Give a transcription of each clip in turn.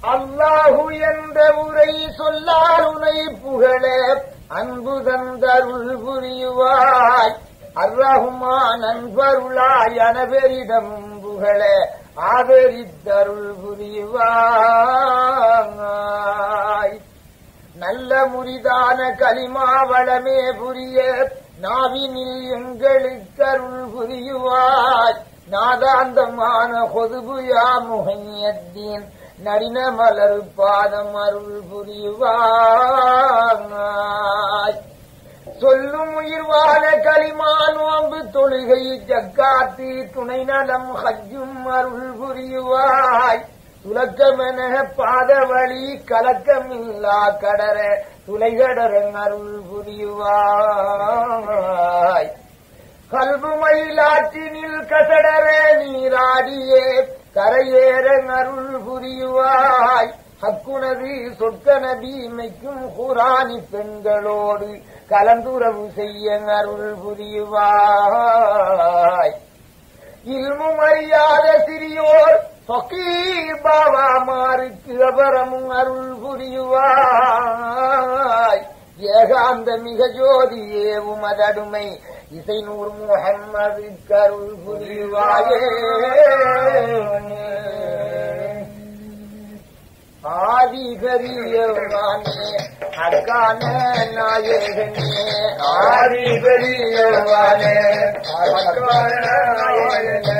அல்லாஹு என்ற உரை சொல்லால் உனை புகழ அன்பு தந்தருள் புரியுவாய் அர்ரஹுமான் அன்பருளாய் அனபெரிடம் புகழ ஆதரித்தருள் புரியுவாய் நல்ல முரிதான கலிமா வளமே புரிய நாவினில் எங்களுக்கு அருள் புரியுவாய் நாதாந்தமான கொதுபுயா முகையத்தீன் நடின மலர் பாதம் அருள் புரியுவாய் சொல்லும் உயிர்வான களிமா நோம்பு தொழுகை ஜக்காத்து துணை நலம் ஹஜ்ஜும் அருள் புரியுவாய் துலக்கமென பாத வழி கலக்கமில்லா கடர துளைகடரன் அருள் புரியுவாய் கல்பு மயிலாற்றினில் கசடர நீராடியே கரையேற அருள் புரியுவாய் ஹக்குனது சொற்க நபீமைக்கும் குரானி பெண்களோடு கலந்துறவு செய்ய அருள் புரியுவாய் இல்மும் அறியாத சிறியோர் ஃபகீர் பாவாமாருக்கு அபரமும் அருள் புரியுவாய் ஏகாந்த மிக ஜோதியே உமதடுமை இசை நூர் முகம்மது கருள் புரிவாயே ஆதிகரியவானே அக்கான நாயகனே ஆதிகரியவானே அக்கான நாயகனே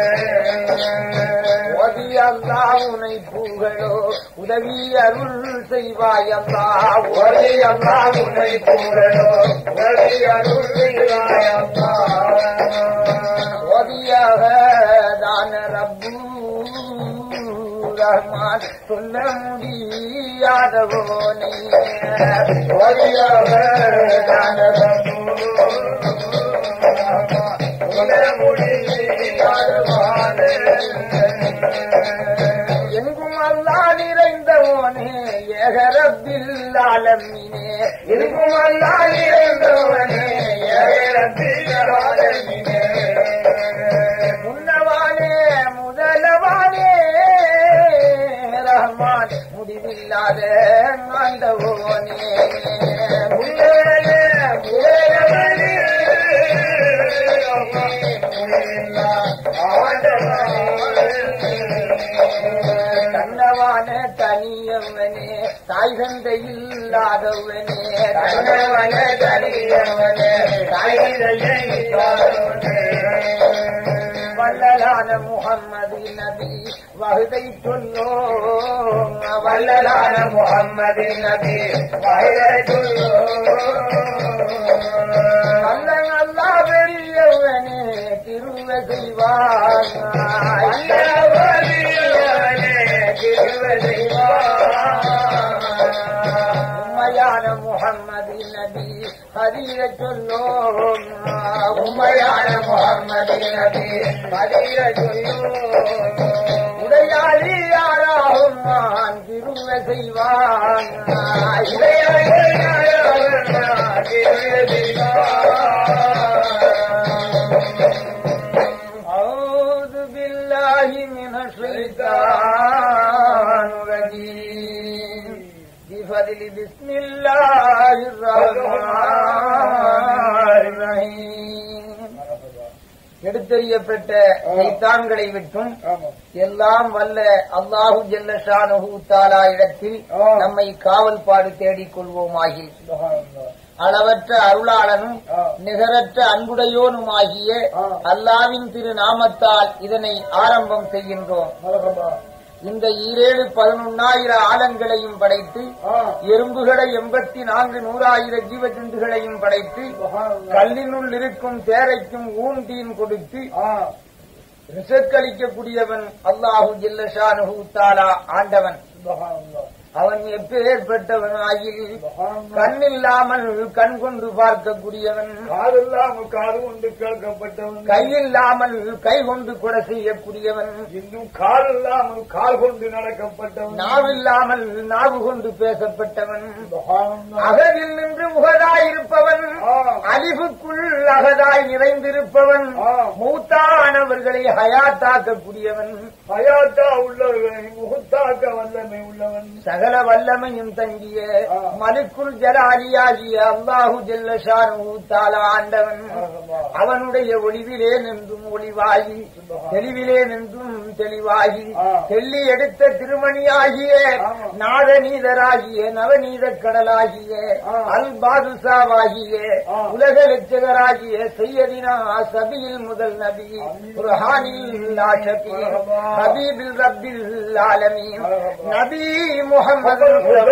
ஓதி அல்லா உனை புகழோ உதவி அருள் செய்வாய் அல்லா ஓதி அல்லா உனை புகழோ உதவி அருள் செய்வாய் அல்லா ஓதியாக தான ரப்பு ரஹ்மான் சொல்ல முடியாதவோனே ஓதியாக தான ரப்பு எங்கும் அல்லா நிறைந்தவோனே ஏகரப்பில் ஆலமீனே எங்கும் அல்லா நிறைந்தவனே ஏகரப்பில் ஆலமீனே முன்னவானே முதலவானே ரஹ்மான் முடிவில்லாத ஆண்டவோனே முன்னே முதலவனே தன்னவான தனியவனே தாய் தந்தை இல்லாதவனே தன்னவன தனியவனே தாய் தந்தை இல்லாதவனே வள்ளலான முகம்மது நபி வகுதை சொல்லோ வள்ளலான முகம்மது நபி வகுதை சொல்லோ நல்ல நல்லா பெரியவனே திருவ செய்வான் உண்மையான முகம்மது நபி ஹரிய சொல்லோ உண்மையான முகம்மது நபி ஹரிய சொல்லோ உடையாளி யாராகும் நான் திருவ செய்வான் உடையாளி யாராகும் நான் திருவ செய்வான் أعوذ بالله من الشيطان الرجيم بفضل بسم الله الرحمن الرحيم எடுத்தறியப்பட்ட சைத்தான்களை விட்டும் எல்லாம் வல்ல அல்லாஹு ஜல்லஷானஹு தாலா இடத்தில் நம்மை காவல் பாடு தேடிக் கொள்வோமாகி அளவற்ற அருளாளனும் நிகரற்ற அன்புடையோனுமாகிய அல்லாவின் திரு நாமத்தால் இதனை ஆரம்பம் செய்கின்றோம் இந்த ஈரேழு பதினொன்னாயிர ஆலங்களையும் படைத்து எறும்புகளை எண்பத்தி நான்கு நூறாயிர ஜீவஜந்துகளையும் படைத்து கல்லினுள் இருக்கும் தேரைக்கும் ஊன்தீன் கொடுத்து ரிசக்களிக்கக்கூடியவன் அல்லாஹு ஜில்லஷானு தாலா ஆண்டவன் அவன் எப்பேற்பட்டவனாயில் கண் இல்லாமல் கண் கொண்டு பார்க்கக்கூடியவன் காதெல்லாம் காது கொண்டு கேட்கப்பட்டவன் கை இல்லாமல் கை கொண்டு கொலை செய்யக்கூடியவன் இன்னும் கால் இல்லாமல் கால் கொண்டு நடக்கப்பட்டவன் நாவில்லாமல் நாவு கொண்டு பேசப்பட்டவன் சுபஹானல்லாஹ். அகதில் நின்று முகதாயிருப்பவன் ஆ. அலிவுக்குள் அகதாய் நிறைந்திருப்பவன் ஆ. மூத்தானவர்களை ஹயாத்தாக்கக்கூடியவன் ஹயாத்தா உள்ளவர்களை முகத்தாக்க வல்லமை உள்ளவன் சகல வல்லமையும் தங்கிய ஆ. மலுக்குள் ஜலாலியாகிய அல்லாஹு ஜல்லஷானு தாலா ஆண்டவன் அவனுடைய ஒளிவிலே நின்றும் ஒளிவாகி தெளிவிலே நின்றும் தெளிவாகி ஆ. தெள்ளி எடுத்த திருமணியாகிய ஆமா. நாதநீதராகிய நவநீத கடலாகிய ஆ. அல் பாதுசாவாகிய ஆ. உலக லட்சகராகிய செய்யதினா சபியில் முதல் நபி குர்ஹானில் ஆஷபி மரஹபா. ஹபீபில் ரப்பில் ஆலமீன் மரஹபா. நபி முகமது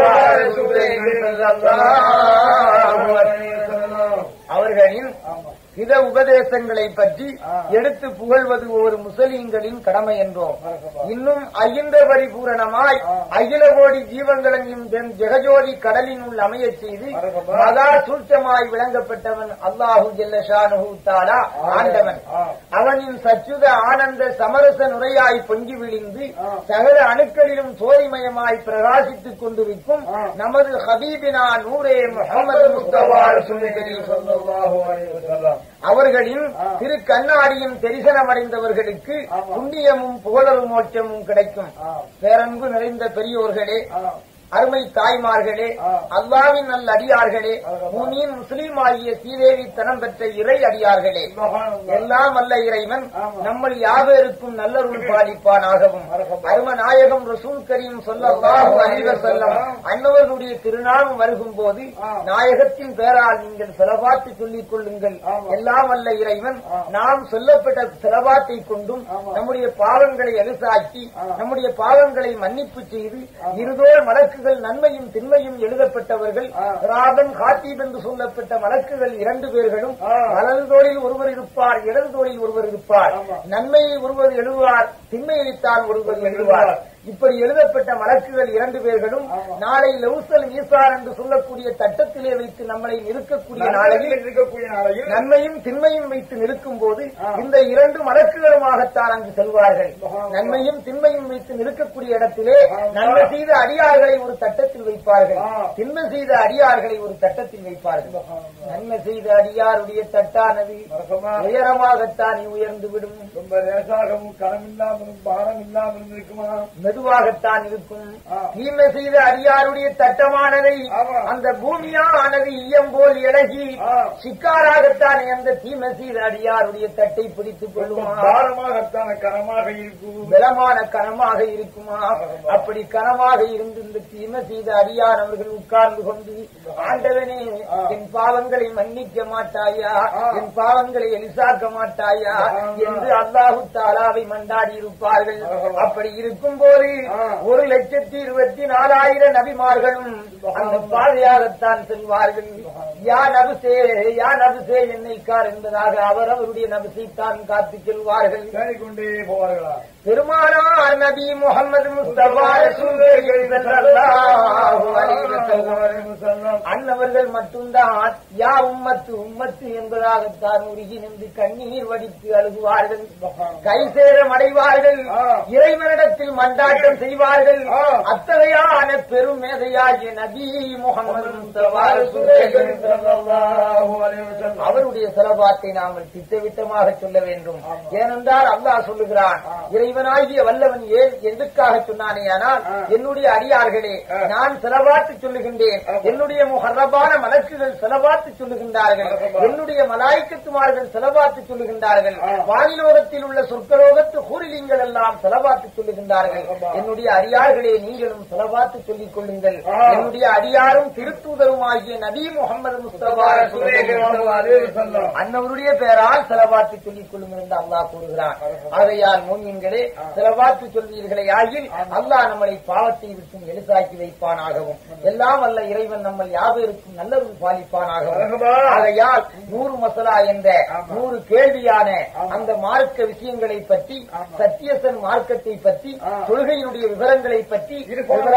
அவர்களின் ஆமா. இத உபதேசங்களை பற்றி ஆ. எடுத்து புகழ்வது ஒரு முஸ்லிம்களின் கடமை என்றோம் மரஹபா. இன்னும் அகிந்த பரிபூரணமாய் ஆ. அகில கோடி ஜீவங்களையும் தென் ஜெகஜோதி கடலினுள் அமையச் செய்து மரஹபா. மகா சூட்சமாய் விளங்கப்பட்டவன் அல்லாஹு ஜல்லஷானு தாலா ஆண்டவன் ஆ. அவனின் சச்சுத ஆனந்த சமரச நுரையாய் பொங்கி விழிந்து ஆ. சகல அணுக்களிலும் சோதிமயமாய் பிரகாசித்துக் கொண்டிருக்கும் ஆ. நமது ஹபீபினா நூரே முகமது முஸ்தபா ரசூலுல்லாஹி ஸல்லல்லாஹு அலைஹி வஸல்லம். அவர்களின் ஆ. திரு கண்ணாடியின் தரிசனமடைந்தவர்களுக்கு ஆமா. புண்ணியமும் புகழரும் மோட்சமும் கிடைக்கும் ஆ. பேரன்பு நிறைந்த பெரியோர்களே ஆ. அருமை தாய்மார்களே ஆ. அல்லாவின் நல்ல அடியார்களே ஆமா. முனியின் முஸ்லீம் ஆகிய சீதேவி தனம் பெற்ற இறை அடியார்களே சுபஹானல்லாஹ். எல்லாம் வல்ல இறைவன் ஆமா. நம்ம யாவருக்கும் நல்லருள் பாலிப்பானாகவும் மரஹபா. அரும நாயகம் ரசூல் கரீம் சொல்லல்லாஹு அலைஹி வஸல்லம் அன்னவர்களுடைய திருநாமம் வருகும் போது ஆ. நாயகத்தின் பேரால் நீங்கள் செலவாத்து சொல்லிக் கொள்ளுங்கள் ஆமா. எல்லாம் வல்ல இறைவன் ஆ. நாம் சொல்லப்பட்ட செலவாத்தை கொண்டும் ஆமா. நம்முடைய பாவங்களை அலுசாக்கி ஆ. நம்முடைய பாவங்களை மன்னிப்பு செய்து ஆமா. இருதோர் மலக்குகள் நன்மையும் திண்மையும் எழுதப்பட்டவர்கள் ஆ. ராபன் ஹாத்தீப் என்று சொல்லப்பட்ட மலக்குகள் இரண்டு பேர்களும் ஆ. வலது தோளில் ஒருவர் இருப்பார் இடது தோளில் ஒருவர் இருப்பார் ஆமா. நன்மையை ஒருவர் எழுதுவார் திண்மையைத்தான் ஒருவர் எழுதுவார் இப்படி எழுதப்பட்ட மலக்குகள் இரண்டு பேர்களும் ஆமா. நாளை லவுசல் ஈசார் என்று சொல்லக்கூடிய தட்டத்திலே வைத்து நம்மளை நிற்கக்கூடிய நாளையில் நாளையில் இருக்கக்கூடிய நாளையில் நன்மையும் திண்மையும் வைத்து நிற்கும் போது ஆ. இந்த இரண்டு மலக்குகளுமாகத்தான் அங்கு செல்வார்கள் ஆமா. நன்மையும் திண்மையும் வைத்து நிற்கக்கூடிய இடத்திலே ஆமா. நன்மை செய்த அடியார்களை ஒரு தட்டத்தில் வைப்பார்கள் ஆ. திண்மை செய்த அடியார்களை ஒரு தட்டத்தில் வைப்பார்கள் சுபஹானல்லாஹ். நன்மை செய்த அடியாருடைய தட்டானது மரஹபா. உயரமாகத்தான் உயர்ந்து விடும் ரொம்ப லேசாகவும் கனம் இல்லாமலும் பாரம் இல்லாமலும் இருக்குமா மெதுவாகத்தான் இருக்கும் ஆ. தீமை செய்த அடியாருடைய தட்டமானதை ஆமா. அந்த பூமியானது இயம்போல் இழகி ஆ. சிக்காராகத்தான் அந்த தீமை செய்த அடியாருடைய தட்டை பிடித்துக் ரொம்ப கொள்ளுமா பாரமாகத்தான கனமாக இருக்கும் பலமான கனமாக இருக்குமா அப்படி கனமாக இருந்து இந்த தீமை செய்த அடியார் அவர்கள் உட்கார்ந்து கொண்டு ஆண்டவனே ஆ. என் பாவங்களை மன்னிக்க மாட்டாயா ஆ. என் பாவங்களை எலிசாக்க மாட்டாயா ஆ. என்று அல்லாஹு தாலாவை மண்டாடி இருப்பார்கள் ஆஹா. அப்படி இருக்கும் போது ஆ. ஒரு லட்சத்தி இருபத்தி நாலாயிரம் நபிமார்களும் அந்த பாதையாகத்தான் செல்வார்கள் யா நபுசே யா நபுசே என்னைக்கார் என்பதாக அவர் அவருடைய நபுசைத்தான் காத்துச் செல்வார்கள் தேடிக்கொண்டே போவார்களா பெருமானார் நபி முகமது முஸ்தபா ரசூலுல்லாஹி ஸல்லல்லாஹு அலைஹி வஸல்லம் அன்னவர்கள் மட்டும்தான் யா உம்மத்து உம்மத்து என்பதாகத்தான் உருகி நின்று கண்ணீர் வடித்து அழுகுவார்கள் கை சேரம் அடைவார்கள் ஆ. இறைவனிடத்தில் மண்டாட்டம் செய்வார்கள் ஆ. அத்தகையான பெரும் மேதையாகிய நபி முகமது முஸ்தபா ரசூலுல்லாஹி ஸல்லல்லாஹு அலைஹி வஸல்லம். அவருடைய செலவாத்தை நாமல் திட்டவிட்டமாக சொல்ல வேண்டும் ஏனென்றால் அல்லாஹ் சொல்லுகிறான் ஆ. இறைவனாகிய வல்லவன் ஏன் எதற்காக சொன்னானேயானால் ஆ. என்னுடைய அடியார்களே ஆ. நான் செலவாத்து சொல்லுகின்றேன் ஆமா. என்னுடைய முகர்ரபான மலக்குகள் செலவாத்து சொல்லுகின்றார்கள் மரஹபா. என்னுடைய மலாய்க்கத்துமார்கள் செலவாத்து சொல்லுகின்றார்கள் ஆ. வானிலோகத்தில் உள்ள சொற்கலோகத்து கூறிலிங்கள் எல்லாம் செலவாத்து சொல்லுகின்றார்கள் மரஹபா. என்னுடைய அடியார்களே நீங்களும் செலவாத்து சொல்லிக் கொள்ளுங்கள் ஆ. என்னுடைய அடியாரும் திருத்தூதரும் ஆகிய நபி முகமது முஸ்தபா ஸல்லல்லாஹு அலைஹி வஸல்லம். அன்னவருடைய பெயரால் செலவாத்து சொல்லிக் கொள்ளுங்கள் என்று அல்லாஹ் கூறுகிறான் ஆகையால் மூமியங்களே செலவாத்து சொல்வீர்களே ஆகில் அல்லாஹ் நம்மளை பாவத்தை விட்டும் எளிதாக்கி வைப்பானாகவும் எல்லாம் அல்ல இறைவன் நம்ம யாவருக்கும் நல்லருள் பாலிப்பானாகவும் மரஹபா. ஆகையால் நூறு மசலா என்ற ஆமா. நூறு கேள்வியான ஆமா. அந்த மார்க்க விஷயங்களை பற்றி ஆமா. சத்தியசன் மார்க்கத்தை பற்றி ஆ. தொழுகையினுடைய விவரங்களை பற்றி இருக்கும் விவரமாக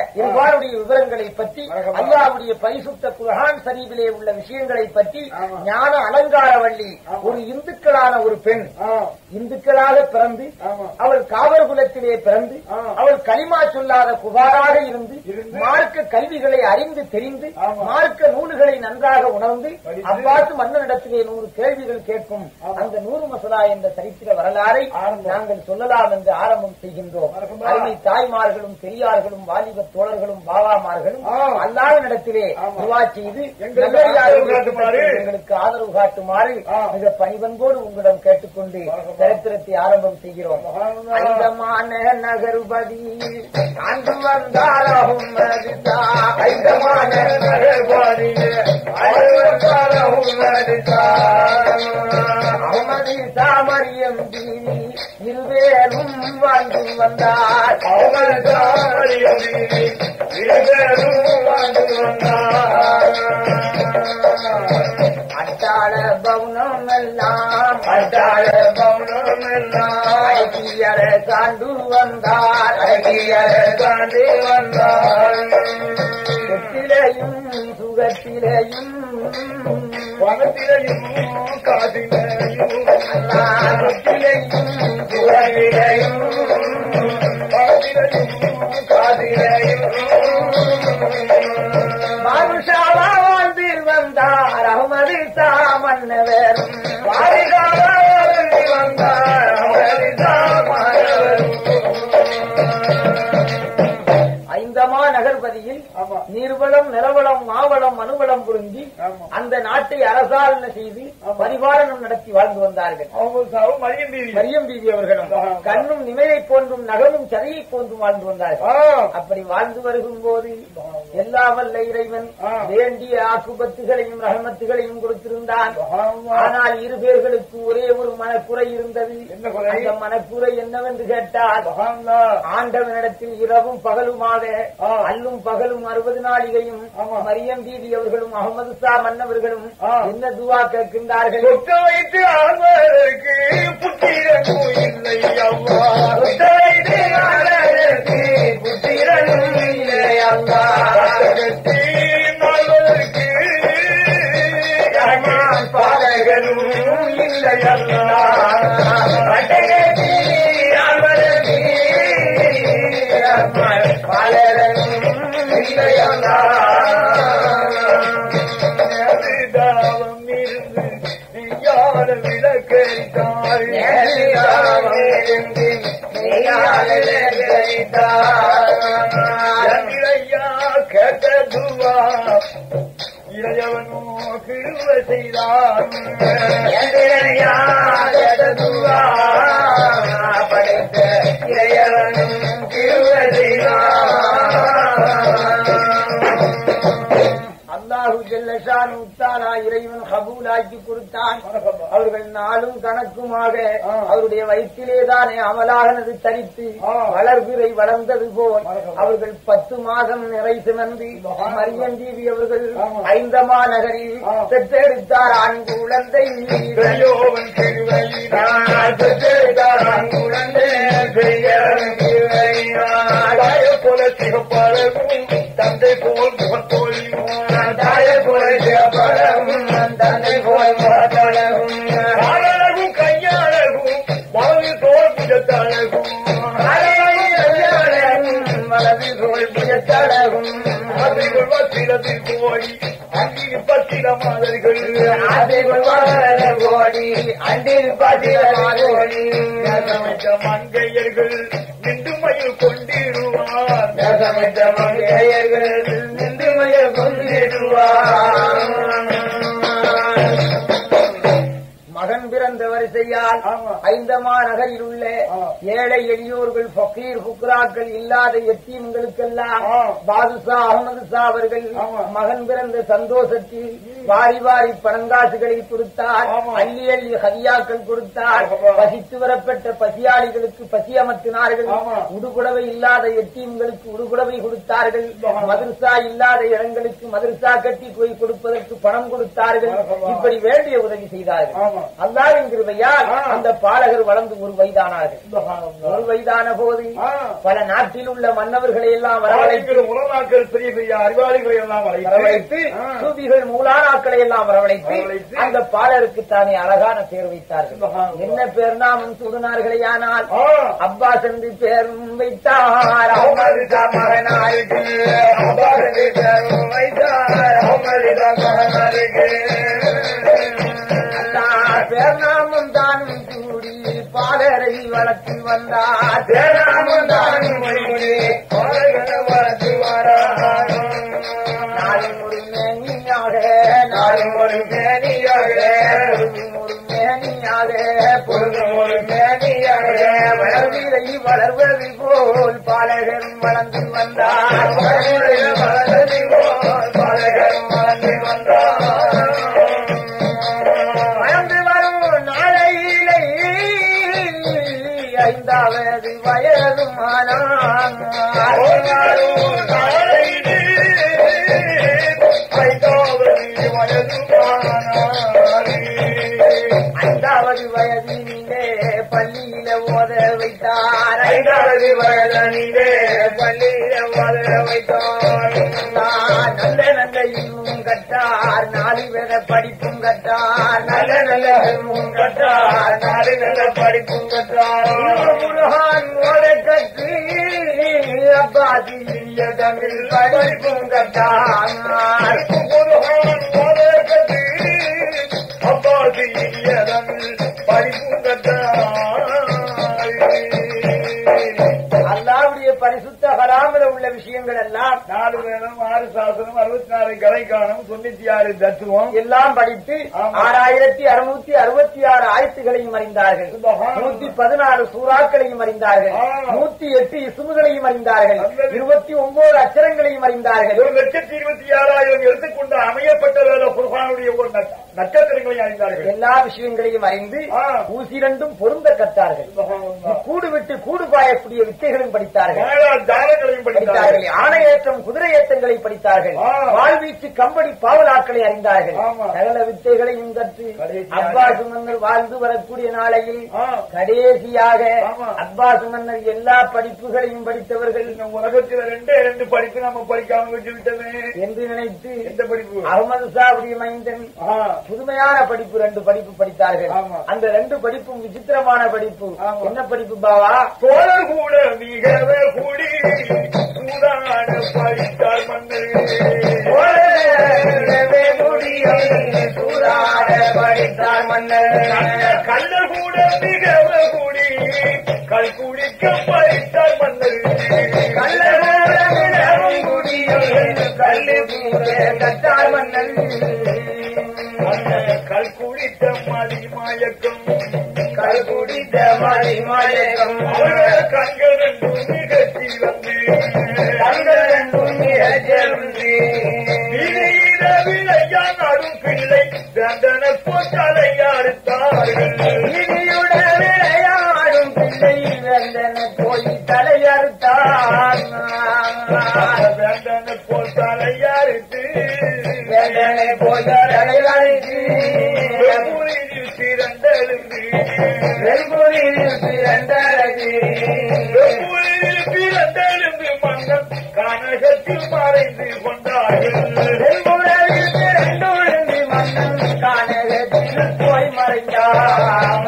இருவாருடைய விவரங்களை பற்றி மரகபா. அல்லாவுடைய பரிசுத்த குர்ஆன் சரீபிலே உள்ள விஷயங்களை பற்றி ஆமா. ஞான அலங்காரவள்ளி ஆமா. ஒரு இந்துக்களான ஒரு பெண் ஆ, இந்துக்களாக பிறந்து ஆமா. அவள் காவல் குலத்திலே பிறந்து ஆ. அவள் களிமா சொல்லாத குபாராக இருந்து இருந்து. மார்க்க கல்விகளை அறிந்து தெரிந்து ஆமா. மார்க்க நூல்களை நன்றாக உணர்ந்து படித்து. அவ்வாறு மன்னனிடத்திலே நூறு கேள்விகள் கேட்கும் ஆமா. அந்த நூறு மசலா என்ற சரித்திர வரலாறை ஆரம்பம். நாங்கள் சொல்லலாம் என்று ஆரம்பம் செய்கின்றோம் மரகபா. அருமை தாய்மார்களும் பெரியார்களும் வாலிப தோழர்களும் பாபாமார்களும் ஆ. அல்லாவினிடத்திலே ஆமா. துவா செய்து எங்களுக்கு நல்லடியார்களுக்கு ஆதரவு காட்டுமாறு. எங்களுக்கு ஆதரவு காட்டுமாறு ஆ. மிக பணிவன்போடு உங்களிடம் கேட்டுக்கொண்டு மரகபா. சரித்திரத்தை ஆரம்பம் செய்கிறோம் மகானுதா. ஐந்தமான நகருபதி ஆண்டு வந்தாரகும் ஐந்தமான அகமதி தாமரியம் தீவி இருவேரும் வாழ்ந்து வந்தார் அட்டாள பவுனம் எல்லாம் அட்டாள பவுனம் எல்லாம் அழகியர சாண்டு வந்தார் அழகியர சாண்டு வந்தார் சொத்திலையும் சுகத்திலையும் சொத்திலையும் சுகத்திலையும் பாதுஷாவா வாழ்ந்து வந்தார் அகமது தாமன்னவரும் பாதுஷாவா வாழ்ந்து வந்தார் அகமது தாமன்னவரும் ஐந்தமா நகர்பதியில் ஆமா. நீர்வளம் நிலவளம் மாவளம் மனுவளம் புரிஞ்சி ஆமா. அந்த நாட்டை அரசாளனை செய்து பரிபாலனம் நடத்தி வாழ்ந்து வந்தார்கள் மரியம் பீவி அவர்களும் ஆமா. கண்ணும் நிமையை போன்றும் நகமும் சதையை போன்றும் வாழ்ந்து வந்தார்கள் அப்படி வாழ்ந்து வருகும் போது எல்லா வல்ல இறைவன் ஆ. வேண்டிய ஆக்குபத்துகளையும் ரகமத்துகளையும் கொடுத்திருந்தான் ஆனால் இரு பேர்களுக்கு ஒரே ஒரு மனக்குறை இருந்தது என்ன குறை? அந்த மனக்குறை என்னவென்று கேட்டால் ஆண்டவனிடத்தில் இரவும் பகலுமாக ஆ. அல்லும் பகலும் அறுபது நாளிகையும் ஆமா. மரியம் தீதி அவர்களும் அகமது சா மன்னவர்களும் ஆ. என்ன துவா கேட்கின்றார்கள் சொத்து வைத்து ஆழ்வதற்கு புத்திரனும் இல்லை அம்மா சொத்து வைத்து ஆழ்வதற்கு புத்திரனும் இல்லை அம்மா கட்டி நாள்வதற்கு ரஹ்மான் பாலகனும் இல்லை அம்மா கட்டி ஆழ்வதற்கு ரஹ்மான் பாலகனும் இல்லை அம்மா தாவம் இருந்து நீயாத விளக்கரித்தாய் தாவம் இருந்து நீயாத விளக்கரித்தாய் கேட்டதுவா இளையவனோ கிருவ செய்தான் கேட்டதுவா படைத்த இளையவனும் கிருவ செய்தான் அல்லாஹு ஜல்லஷான் உத்தானா இறைவன் கபூலாக்கி கொடுத்தான் அவர்கள் நாளும் கணக்குமாக ஆ. அவருடைய வயிற்றிலேதானே அமலாகனது தரித்து ஆ. வளர்பிறை வளர்ந்தது போல் மரகபா. அவர்கள் பத்து மாதம் நிறை சுமந்து மகா. மரியம் தேவி அவர்கள் ஆமா. ஐந்தமா நகரில் ஆ. பெற்றெடுத்தார் ஆண் குழந்தை பெரியோவன் திருவையினார் பெற்றெடுத்தார் குழந்தை பெரியவன் திருவையினார் தாய போல சிகப்பழகும் தந்தை போல் முகத்தோழியும் தாய போல சிகப்பழகும் தந்தை போல் முகத்தழகும் காலழகும் கையாழகும் வாழ்வு தோல் புஜத்தழகும் வலது தோல் புஜத்தழகும் அதில் சிலத்தில் போய் அங்கில் பத்திர மாதர்கள் அதில் வளர கோடி அண்டில் பதிலோடி சமைத்த மங்கையர்கள் நின்று மயில் கொண்டிருவார் சமைத்த மங்கையர்கள் நின்று மயல் கொண்டிடுவார் மகன் பிறந்த வரிசையால் ஆமா. ஐந்தமா நகரில் உள்ள ஆ. ஏழை எளியோர்கள் ஃபக்கீர் புக்ராக்கள் இல்லாத எத்தீம்களுக்கெல்லாம் ஆ. பாதுஷா அகமது ஷா அவர்கள் ஆமா. மகன் பிறந்த சந்தோஷத்தில் வாரி வாரி பணங்காசுகளை கொடுத்தார் ஆமா. அள்ளி அள்ளி ஹதியாக்கள் கொடுத்தார் ஆமா. பசித்து வரப்பட்ட பசியாளிகளுக்கு பசி அமர்த்தினார்கள் ஆமா. உடுகுடவை இல்லாத எத்தீம்களுக்கு உடுகுடவை கொடுத்தார்கள் ஆமா. மதரசா இல்லாத இடங்களுக்கு மதரசா கட்டி போய் கொடுப்பதற்கு பணம் கொடுத்தார்கள் ஆமா. இப்படி வேண்டிய உதவி செய்தார்கள் ஆமா. அல்லாவின் கிருபை கிருபையால் ஆ. அந்த பாலகர் வளர்ந்து ஒரு வயதானார்கள் சுபஹானல்லாஹ். ஒரு வயதான போது ஆ. பல நாட்டில் உள்ள மன்னவர்களை எல்லாம் வரவழைத்து வரவழைக்கிற உலமாக்கள் பெரிய பெரிய அறிவாளிகளை எல்லாம் வரவழைத்து ஆ. சூதிகள் மூலானாக்களை எல்லாம் வரவழைத்து வரவழைத்து அந்த பாலருக்கு தானே அழகான பேர் வைத்தார்கள் சுபஹானல்லாஹ். என்ன பேர் நாமம் சூடினார்களேயானால் ஆ. அப்பாஸ் என்று பேரும் வைத்தார் அமரிதா மகனாருக்கு அப்பாஸ் என்று பேரும் வைத்தார் அமரிதா மகனாருக்கு அல்லா பேர் நாமம் தானும் கூடி பாலரை வளர்த்து வந்தார் பேர் நாமம் தானும் கூடி பாலரை வளர்த்து வரார் நாளும் ஒரு மேனியாக நாளும் ஒரு மேனியாக பொழுதும் ஒரு மேனியாக பொழுதும் ஒரு மேனியாக வளர்விலை வளர்வது போல் பாலகரும் வளர்ந்து வந்தார் வளர்விலை வளர்வது போல் பாலகரும் வளர்ந்து வந்தார் வளர்ந்து வரும் நாளையிலே ஐந்தாவது வயதும் ஆனார் ஐந்தாவது வயதினிலே பள்ளியில ஓத வைத்தார் ஐந்தாவது வயதினிலே பள்ளியில ஓத வைத்தார் நான் நல்ல நல்ல இன்னும் கட்டார் நாலு வேத படிப்பும் கட்டார் நல்ல நல்ல இன்னும் கட்டார் நாலு வேத படிப்பும் கட்டார் முருகான் ஓத கற்று அப்பாசி தமிழ் படிப்பும் கட்டார் முருகான் ஓத கற்று அல்லாவுடைய பரிசுத்த ஹராமில் உள்ள விஷயங்கள் எல்லாம் நாலு வேதம் ஆறு சாசனம் அறுபத்தி நாலு கலைக்கானம் தொண்ணூத்தி ஆறு தத்துவம் எல்லாம் படித்து ஆமா. ஆறாயிரத்தி அறுநூத்தி அறுபத்தி ஆறு ஆயத்துகளையும் அறிந்தார்கள் சுபஹானல்லாஹ். நூத்தி பதினாறு சூறாக்களையும் அறிந்தார்கள் ஆ. நூத்தி எட்டு இசுமுகளையும் அறிந்தார்கள் நல்லது. இருபத்தி ஒன்பது அச்சரங்களையும் அறிந்தார்கள் ஒரு லட்சத்தி இருபத்தி ஆறாயிரம் எடுத்துக்கொண்டு அமையப்பட்ட வேலை குர்பானுடைய ஒரு நட்ச- நட்சத்திரங்களை அறிந்தார்கள் எல்லா விஷயங்களையும் அறிந்து ஆ. ஊசி ரெண்டும் பொருந்த கற்றார்கள் சுபஹானல்லாஹ். கூடு விட்டு கூடு பாயக்கூடிய வித்தைகளும் படித்தார்கள் மேலாள் ஜாலங்களையும் படித்தார்கள் படித்தார்கள் ஆணையேற்றம் குதிரை ஏற்றங்களை படித்தார்கள் ஆ. வாழ்வீச்சு கம்படி பாவலாக்களை அறிந்தார்கள் ஆமா. சகல வித்தைகளையும் கற்று கடைசியாக. அப்பாசு மன்னர் வாழ்ந்து வரக்கூடிய நாளையில் ஆ. கடைசியாக ஆமா. அப்பாசு மன்னர் எல்லா படிப்புகளையும் படித்தவர்கள் இந்த உலகத்துல ரெண்டே ரெண்டு படிப்பு நம்ம படிக்காம விட்டு விட்டோமே என்று நினைத்து எந்த படிப்பு அகமது சாவுடைய மைந்தன் ஆ. புதுமையான படிப்பு ரெண்டு படிப்பு படித்தார்கள் ஆமா. அந்த ரெண்டு படிப்பும் விசித்திரமான படிப்பு ஆமா. என்ன படிப்பு பாவா தோழர் கூட மிகவே கூடி சூதான படித்தார் மன்னர் உலகமே முடியும் சூதாட படித்தார் மன்னர் கள்ள கூட மிகவே கூடி கல் குடிக்க படித்தார் மன்னர் கள்ளமும் குடியும் கல்லு கூட கட்டார் மன்னன் கல் குடித்த மதி மாயக்கம் கல் குடித்த மணி மயக்கம் அவர்கள் கண்கள் ரெண்டும் நிகழ்ச்சி வந்து தங்கள் துணிய சென்று வினையிட விளையான் அரும் பிள்ளை தண்டன போட்டாலை அறுத்தார்கள் இனியுடன் விளையாடும் பிள்ளை வெந்தன போய் தலையறுத்தான் தண்டன போட்டாலை அறுத்து வெந்தனை போய் தலையறுத்து ஊரில் திரண்டெழுந்து வெண்புரியில் பிறந்தழகு ஊரில் திரண்டெழுந்து மன்னன் கனகத்தில் மறைந்து கொண்டார்கள் வெண்புறவில் பிறந்துழுந்து மன்னன் கானகத்தில் போய் மறைந்தான்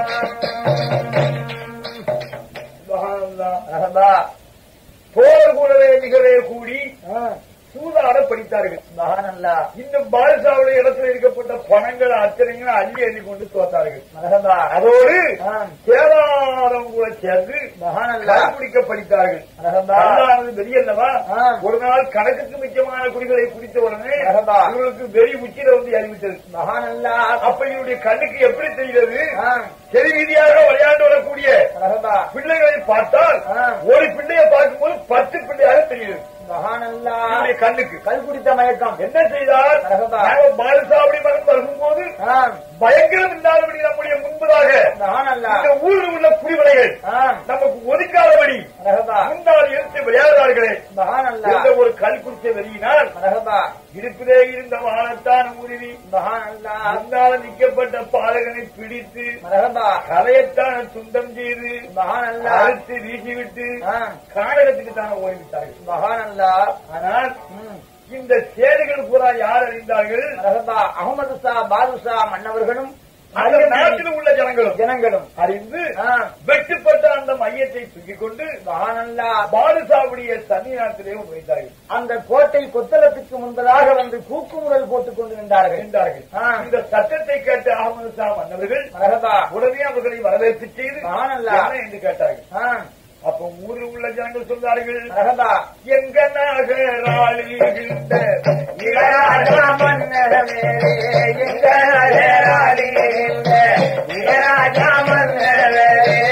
அஹபா, போர் கூடவே நிகழவே கூடி ஆ, சூதாட படித்தார்கள் மகானல்லா இந்த பாதுஷாவுடைய இடத்துல இருக்கப்பட்ட பணங்கள் அத்தனையும் அள்ளி அள்ளி கொண்டு தோத்தார்கள் மகபா அதோடு ஆ, சேதாரம் கூட சேர்ந்து மகானல்லா குடிக்க படித்தார்கள் மகபா அல்லானது வெறியல்லவா ஆ. ஒரு நாள் கணக்குக்கு மிச்சமான குடிகளை குடித்த உடனே மகபா. இவர்களுக்கு வெறி உச்சியில வந்து அறிவித்தது மகானல்லா அப்ப இவருடைய கண்ணுக்கு எப்படி தெரிகிறது ஆ, செறி வீதியாக விளையாண்டு வரக்கூடிய மகபா பிள்ளைகளை பார்த்தால் ஆ. ஒரு பிள்ளையை பார்க்கும்போது பத்து பிள்ளையாக தெரியுது மகானல்லா இவருடைய கண்ணுக்கு கல் குடித்த மயக்கம் என்ன செய்தார் மகபா. நாங்கள் பாலுசாவடி மகன் வரும்போது ஆ, பயங்கரம் இல்லாதபடி நம்முடைய முன்பதாக சுபஹானல்லா இந்த ஊரில் உள்ள குடிமலைகள் ஆம் நமக்கு ஒதுக்காதபடி மரஹபா முன்னால் எடுத்து விளையாடுறார்களே சுபஹானல்லா எந்த ஒரு கல் குடிச்ச வெளியினால் மரஹபா இடுப்பிலே இருந்த வானத்தான் உருவி சுபஹானல்லா முன்னால் நிற்கப்பட்ட பாலகனை பிடித்து மரஹபா கலையத்தான துண்டம் செய்து சுபஹானல்லா அறுத்து வீசிவிட்டு ஆம் காடகத்துக்கு தானே ஓய்விட்டார்கள் சுபஹானல்லா ஆனால் ம் இந்த சேவைகள் பூரா யார் அறிந்தார்கள் மரஹபா அகமது ஷா பாதுஷா மன்னவர்களும் அந்த நாட்டில் உள்ள ஜனங்களும் ஜனங்களும் அறிந்து ஆம் வெட்டுப்பட்ட அந்த மையத்தை தூக்கிக் கொண்டு சுபஹானல்லா பாதுசாவுடைய சன்னிதானத்திலே ஒன்று வைத்தார்கள் அந்த கோட்டை கொத்தளத்துக்கு முன்பதாக வந்து கூக்குமுதல் போட்டுக் கொண்டு நின்றார்கள் என்றார்கள் ஆ. இந்த சட்டத்தை கேட்ட அகமது ஷா மன்னவர்கள் மரஹபா உடனே அவர்களை வரவேற்பு செய்து சுபஹானல்லா. என்ன என்று கேட்டார்கள் ஆம் அப்ப ஊரில் உள்ள ஜனங்கள் சொன்னார்கள் மரஹபா எங்க நகராளி இருந்த இளையராஜா மன்னரே, எங்க நகராளி இந்த இளையராஜா மன்னரே.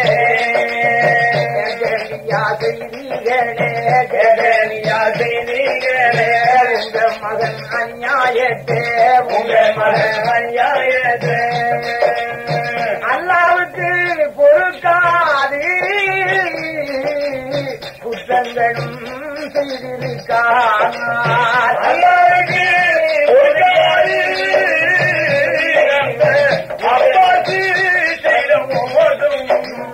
ஜெகலியா செய்திகளே, ஜெகலியா செய்திகளே, உங்க மகன் அநியாயத்தே உங்க மகன் அநியாயத்தே அல்லாவுக்கு பொறுக்காது குற்றங்களும் செய்திருக்கார் அல்லாவுக்கு பொறுக்காது அப்பாசி செய்த மோசம்.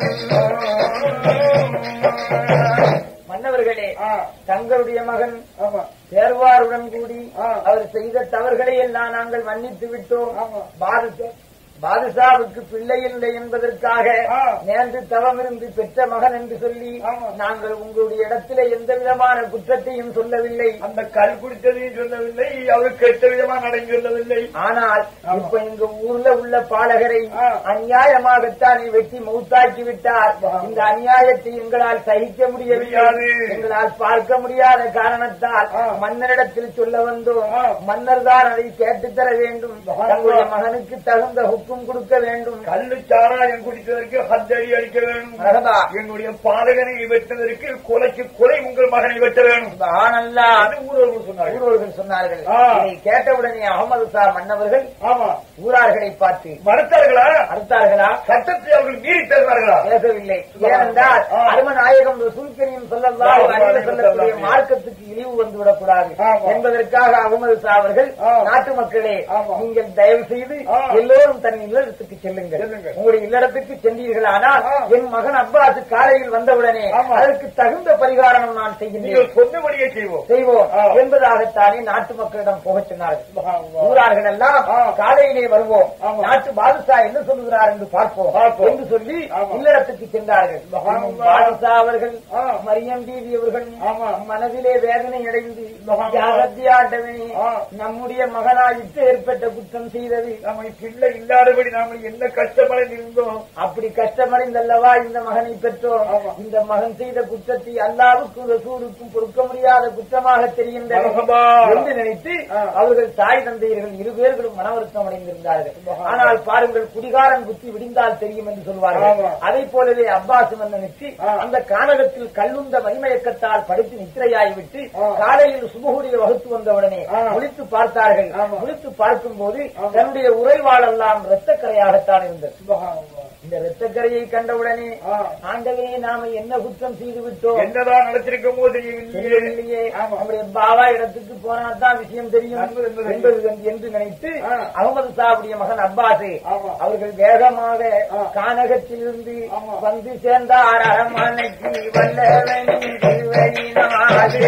மன்னவர்களே ஆ, தங்களுடைய மகன் ஆமா தேர்வாருடன் கூடி ஆ. அவர் செய்த தவறுகளை எல்லாம் நாங்கள் மன்னித்து விட்டோம் ஆமா. பாதுஷா பாதுஷாவுக்கு பிள்ளை இல்லை என்பதற்காக ஆ. நேர்ந்து தவம் இருந்து பெற்ற மகன் என்று சொல்லி ஆமா. நாங்கள் உங்களுடைய இடத்திலே எந்த விதமான குற்றத்தையும் சொல்லவில்லை அந்த கல் குடித்ததையும் சொல்லவில்லை அவர் கெட்ட விதமா நடந்து சொல்லவில்லை ஆனால் ஆமா. இப்ப எங்க ஊர்ல உள்ள பாலகரை ஆ. அநியாயமாகத்தான் வெட்டி மௌத்தாக்கி விட்டார் ஆமா. இந்த அநியாயத்தை எங்களால் சகிக்க முடியவில்லை முடியாது. எங்களால் பார்க்க முடியாத காரணத்தால் ஆ. மன்னரிடத்தில் சொல்ல வந்தோம் ஆ. மன்னர் தான் அதை கேட்டுத் தர வேண்டும் ஆமா. தங்களுடைய மகனுக்கு தகுந்த ஹுக்கும் கொடுக்க வேண்டும் கல்லு சாராயம் குடித்ததற்கு ஹத்தடி அடிக்க வேணும் மரபா. எங்களுடைய பாலகனை வெட்டதற்கு கொலைக்கு கொலை உங்கள் மகனை வெட்ட வேணும் ஆனல்லா அது ஊரவர்கள் சொன்னார்கள் ஊரோர்கள் சொன்னார்கள் ஆ. இதை கேட்டவுடனே அகமது ஷா மன்னவர்கள் ஆமா ஊரார்களை பார்த்து மறுத்தார்களா அறுத்தார்களா சட்டத்தை அவர்கள் மீறி தருவார்களா பேசவில்லை ஏனென்றால் ஆ. அருமநாயகம் ரசூல்கரியும் சொல்லலாம் ஆமா, அறிவு சொல்லக்கூடிய ஆமா. மார்க்கத்துக்கு இழிவு வந்து விடக்கூடாது ஆமா. என்பதற்காக அகமது ஷா அவர்கள் ஆ. நாட்டு மக்களே ஆமா. நீங்கள் தயவு செய்து ஆ. எல்லோரும் தன் இல்லறத்துக்கு செல்லுங்கள் செல்லுங்கள். உங்களுடைய இல்லறத்துக்கு சென்றீர்களானால் ஆ. என் மகன் அப்பாஸ் காலையில் வந்தவுடனே ஆமா. அதற்கு தகுந்த பரிகாரம் நான் செய்கின்றேன் நீங்கள் சொன்னபடியே செய்வோம் செய்வோம் ஆ. என்பதாகத்தானே நாட்டு மக்களிடம் போகச் சொன்னார்கள் ஆமா. ஊரார்கள் எல்லாம் ஆ. காலையிலே வருவோம் ஆமா. நாட்டு பாதுஷா என்ன சொல்லுகிறார் என்று பார்ப்போம் பார்ப்போம். என்று சொல்லி ஆமா. இல்லறத்துக்கு சென்றார்கள் ஆமா. பாதுஷா அவர்கள் ஆ. மரியம் தேவி அவர்கள் ஆமா. மனதிலே வேதனை அடைந்து ஆமா. ஜாகத்தியாண்டவே ஆ. நம்முடைய மகனாயிட்டு ஏற்பட்ட குற்றம் செய்தது நம்ம பிள்ளை இல்லாதபடி நாம என்ன கஷ்டமடைந்து இருந்தோம் அப்படி கஷ்டமடைந்தல்லவா இந்த மகனை பெற்றோம் ஆமா. இந்த மகன் செய்த குற்றத்தை அல்லாவுக்கும் ரசூலுக்கும் பொறுக்க முடியாத குற்றமாக தெரிகின்றது மரஹபா. என்று நினைத்து ஆ. அவர்கள் தாய் தந்தையர்கள் இரு பேர்களும் மன வருத்தம் அடைந்திருந்தார்கள் சுபஹானல்லாஹ். ஆனால் பாருங்கள் குடிகாரன் புத்தி விடிந்தால் தெரியும் என்று சொல்வார்கள் ஆமா. அதை போலவே அப்பாஸ் மன்னனுக்கு ஆ. அந்த கானகத்தில் கல்லுந்த மணிமயக்கத்தால் படுத்து நித்திரையாகிவிட்டு ஆ. காலையில் சுபகுடைய வகுத்து வந்தவுடனே ஆ. முழித்து பார்த்தார்கள் ஆமா. முழித்து பார்க்கும் போது ஆமா. தன்னுடைய உறைவாளெல்லாம் இரத்தக்கரையாகத்தான் இருந்தது சுபஹானல்லாஹ். இந்த இரத்தக்கரையை கண்டவுடனே ஆ. ஆண்டவரே நாம என்ன குற்றம் செய்து விட்டோம் என்னதான் நடத்திருக்கோமோ தெரியவில்லையே தெரியவில்லையே ஆமா. நம்முடைய பாபா இடத்துக்கு போனா தான் விஷயம் தெரியும் என்பது என்பது என்பது என்று- என்று நினைத்து ஆ. அகமது சாவுடைய மகன் அப்பாசு ஆமா. அவர்கள் வேகமாக ஆ. கானகத்திலிருந்து ஆமா. வந்து சேர்ந்தார் அரமனைக்கு வல்லவனின் திருவழினாது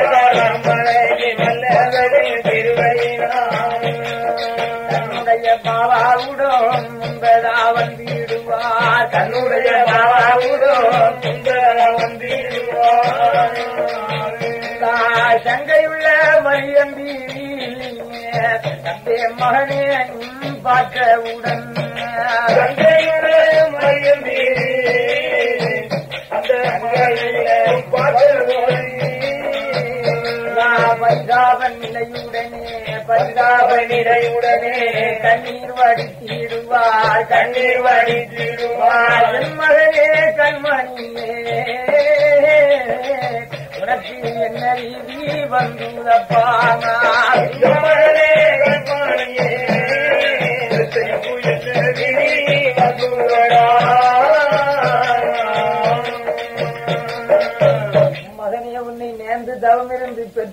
அரமனைக்கு வல்லவனின் திருவழினாது தன்னுடைய பாவாவுடன் முன்பதா வந்திடுவார் தன்னுடைய பாவாவுடன் முன்பதா வந்திடுவார் சங்கையுள்ள மரியம்பி தந்தை மகனே உம் பார்த்தவுடன் தந்தையுள்ள மரியம்பி, அந்த மகளை பார்த்தபோது பரிதாபன் நிலையுடனே பரிதாப நிலையுடனே கண்ணீர் வடித்திடுவார் கண்ணீர் வடித்திடுவார் என் மகனே கண்மணியே உனக்கு என்ன ரீதி வந்துள்ளப்பா இந்த மகளே கண்மணியே, இசை புயல்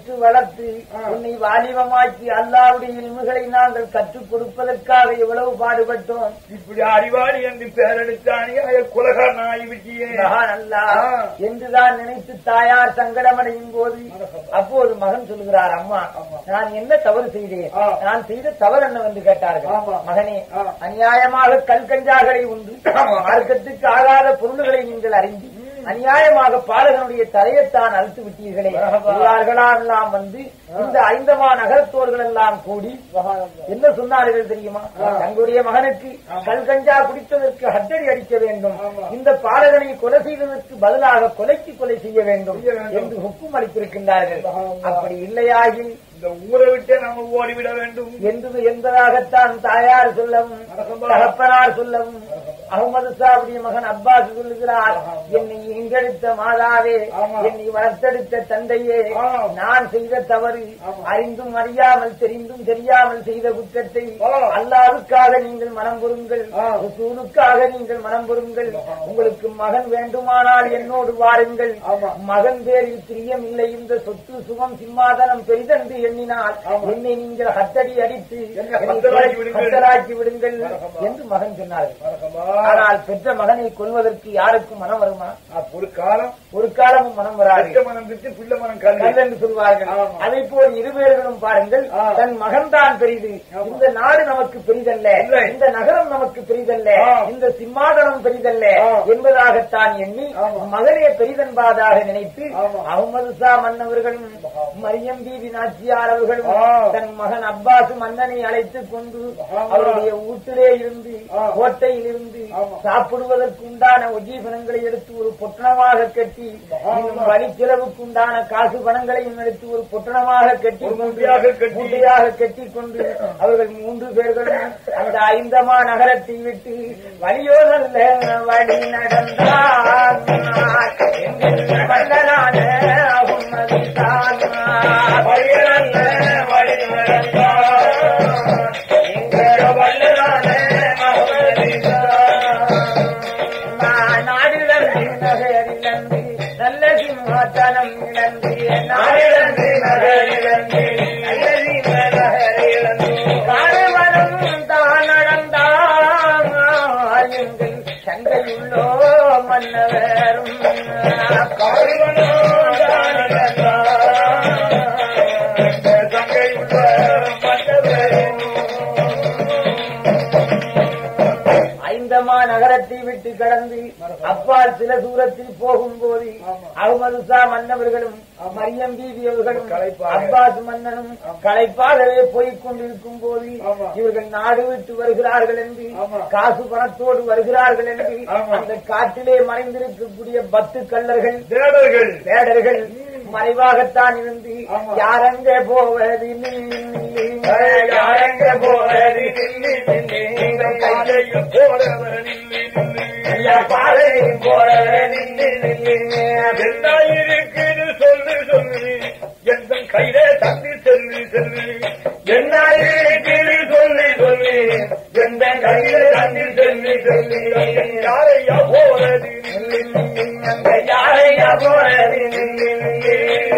பெற்று வளர்த்து உன்னை வாலிபமாக்கி அல்லாவுடைய இல்முகளை நாங்கள் கற்றுக் கொடுப்பதற்காக எவ்வளவு பாடுபட்டோம் இப்படி அறிவாளி என்று பேரெடுத்தானே குலகாரன் ஆகிவிட்டியே மகான் அல்லா ஆ. என்றுதான் நினைத்து தாயார் சங்கடமடையும் போது அப்போது மகன் சொல்லுகிறார் அம்மா ஆமா. நான் என்ன தவறு செய்தேன் ஆ. நான் செய்த தவறு என்னவென்று கேட்டார்கள் ஆமா. மகனே ஆ. அநியாயமாக கல்கஞ்சாகளை உண்டு ஆமா. மார்க்கத்துக்கு ஆகாத பொருள்களை நீங்கள் அறிந்து அநியாயமாக பாலகனுடைய தலையைத்தான் அழுத்து விட்டீர்களே ஆமா. எல்லார்களெல்லாம் வந்து இந்த ஐந்தமா நகரத்தோர்கள் எல்லாம் கூடி என்ன சொன்னார்கள் தெரியுமா தங்களுடைய மகனுக்கு கல்கஞ்சா குடித்ததற்கு ஹத்தடி அடிக்க வேண்டும் ஆமா. இந்த பாலகனை கொலை செய்ததற்கு பதிலாக கொலைக்கு கொலை செய்ய வேண்டும் செய்ய வேண்டும். என்று ஹுக்கும் அளித்திருக்கின்றார்கள் ஆமா. அப்படி இல்லையாகில் இந்த ஊரை விட்டு நாம ஓடிவிட வேண்டும் என்று என்பதாகத்தான் தாயார் சொல்லவும் அரசம்பா. தகப்பனார் சொல்லவும் அகமது சாவுடைய மகன் அப்பாஸ் சொல்லுகிறார் என்னை இங்கெடுத்த மாதாவே ஆமா. என்னை வளர்த்தெடுத்த தந்தையே ஆ. நான் செய்த தவறு ஆமா. அறிந்தும் அறியாமல் தெரிந்தும் தெரியாமல் செய்த குற்றத்தை ஆ. அல்லாவுக்காக நீங்கள் மனம் பொருங்கள் ஆ. ரசூலுக்காக நீங்கள் மனம் பொருங்கள் உங்களுக்கு மகன் வேண்டுமானால் என்னோடு வாருங்கள் ஆமா. மகன் பேரில் பிரியம் இல்லை இந்த சொத்து சுகம் சிம்மாதனம் பெரிதென்று எண்ணினால் ஆமா. என்னை நீங்கள் ஹத்தடி அடித்து என்னை என்னை ஹத்தராக்கி விடுங்கள். ஹத்தராக்கி விடுங்கள் மரகமா. என்று மகன் சொன்னார்கள் மறக்கமா. ஆனால் பெற்ற மகனை கொல்வதற்கு யாருக்கும் மனம் வருமா அப்ப ஒரு காலம் ஒரு காலமும் மனம் வராது பெற்ற மனம் விட்டு பிள்ளை மனம் கல்வி கல் என்று சொல்வார்கள் ஆமா. அதை போல் இருவேர்களும் பாருங்கள் ஆ. தன் மகன் தான் பெரிது ஆமா. இந்த நாடு நமக்கு பெரிதல்ல இல்லை. இந்த நகரம் நமக்கு பெரிதல்ல ஆ. இந்த சிம்மாதனம் பெரிதல்ல ஆ. என்பதாகத்தான் எண்ணி ஆமா. மகனே பெரிதென்பதாக நினைத்து ஆமா. அகமது ஷா மன்னவர்களும் மரியம் பீவி நாச்சியார் அவர்களும் ஆ. தன் மகன் அப்பாஸ் மன்னனை அழைத்துக் கொண்டு ஆமா. அவருடைய வீட்டிலே இருந்து ஆ. கோட்டையில் இருந்து ஆமா. சாப்பிடுவதற்கு உண்டான உஜீவனங்களை எடுத்து ஒரு பொட்டணமாக கட்டி ஆமா. இன்னும் வழி செலவுக்கு உண்டான காசு பணங்களையும் எடுத்து ஒரு பொட்டணமாக கட்டி ஒரு கொண்டு மூட்டையாக கட்டி. மூட்டையாக கட்டி கொண்டு அவர்கள் மூன்று பேர்களும் அந்த ஐந்தமா நகரத்தை விட்டு வழியோ நல்ல வழி நடந்தார் எங்கள் வல்லனான அகுமதிதான் வழி நல்ல வழி நடந்தார். எங்கள் வல்லனான நாடிழந்து நகரிழந்து நல்ல சிம்மாசனம் இழந்து நாடிழந்து நகரிழந்து நல்ல சிம்ம நகரிழந்து காரவரம் தான் நடந்தால் எங்கள் சங்கையுள்ளோ மன்னவரும் காரவரம் தான் நடந்தால் தங்கை உள்ள மற்றவரும் ஐந்தமா நகரத்தை விட்டு கடந்து அப்பால் சில தூரத்தில் போகும்போது அகமது ஷா மன்னவர்களும் மரியம் பீவி அவர்களும் களைப்பாக. அப்பாஸ் மன்னனும் களைப்பாகவே போய்க் கொண்டிருக்கும் போது ஆமா. இவர்கள் நாடு விட்டு வருகிறார்கள் என்று ஆமா. காசு பணத்தோடு வருகிறார்கள் என்று ஆமா. அந்த காட்டிலே மறைந்திருக்கக்கூடிய பத்து கல்லர்கள் தேடர்கள் வேடர்கள் மறைவாகத்தான் இருந்து ஆமா. யாரங்க போவது நீ? யாரங்க போவது நில்லு, நில்லு, இந்த பாதையில் போறவர் நில்லு, நில்லு. ஐயா பாதையில் போறது நில்லு, நில்லு. என்ன இருக்குது சொல்லு சொல்லு எந்த கையிலே தண்ணி செல்லு செல்லு என்ன இருக்குது சொல்லு சொல்லு எந்த கையிலே தண்ணி செல்லு செல்லு யாரையா போறது நில்லு, நில்லு. அந்த யாரையா போறது நில்லு, நில்லு.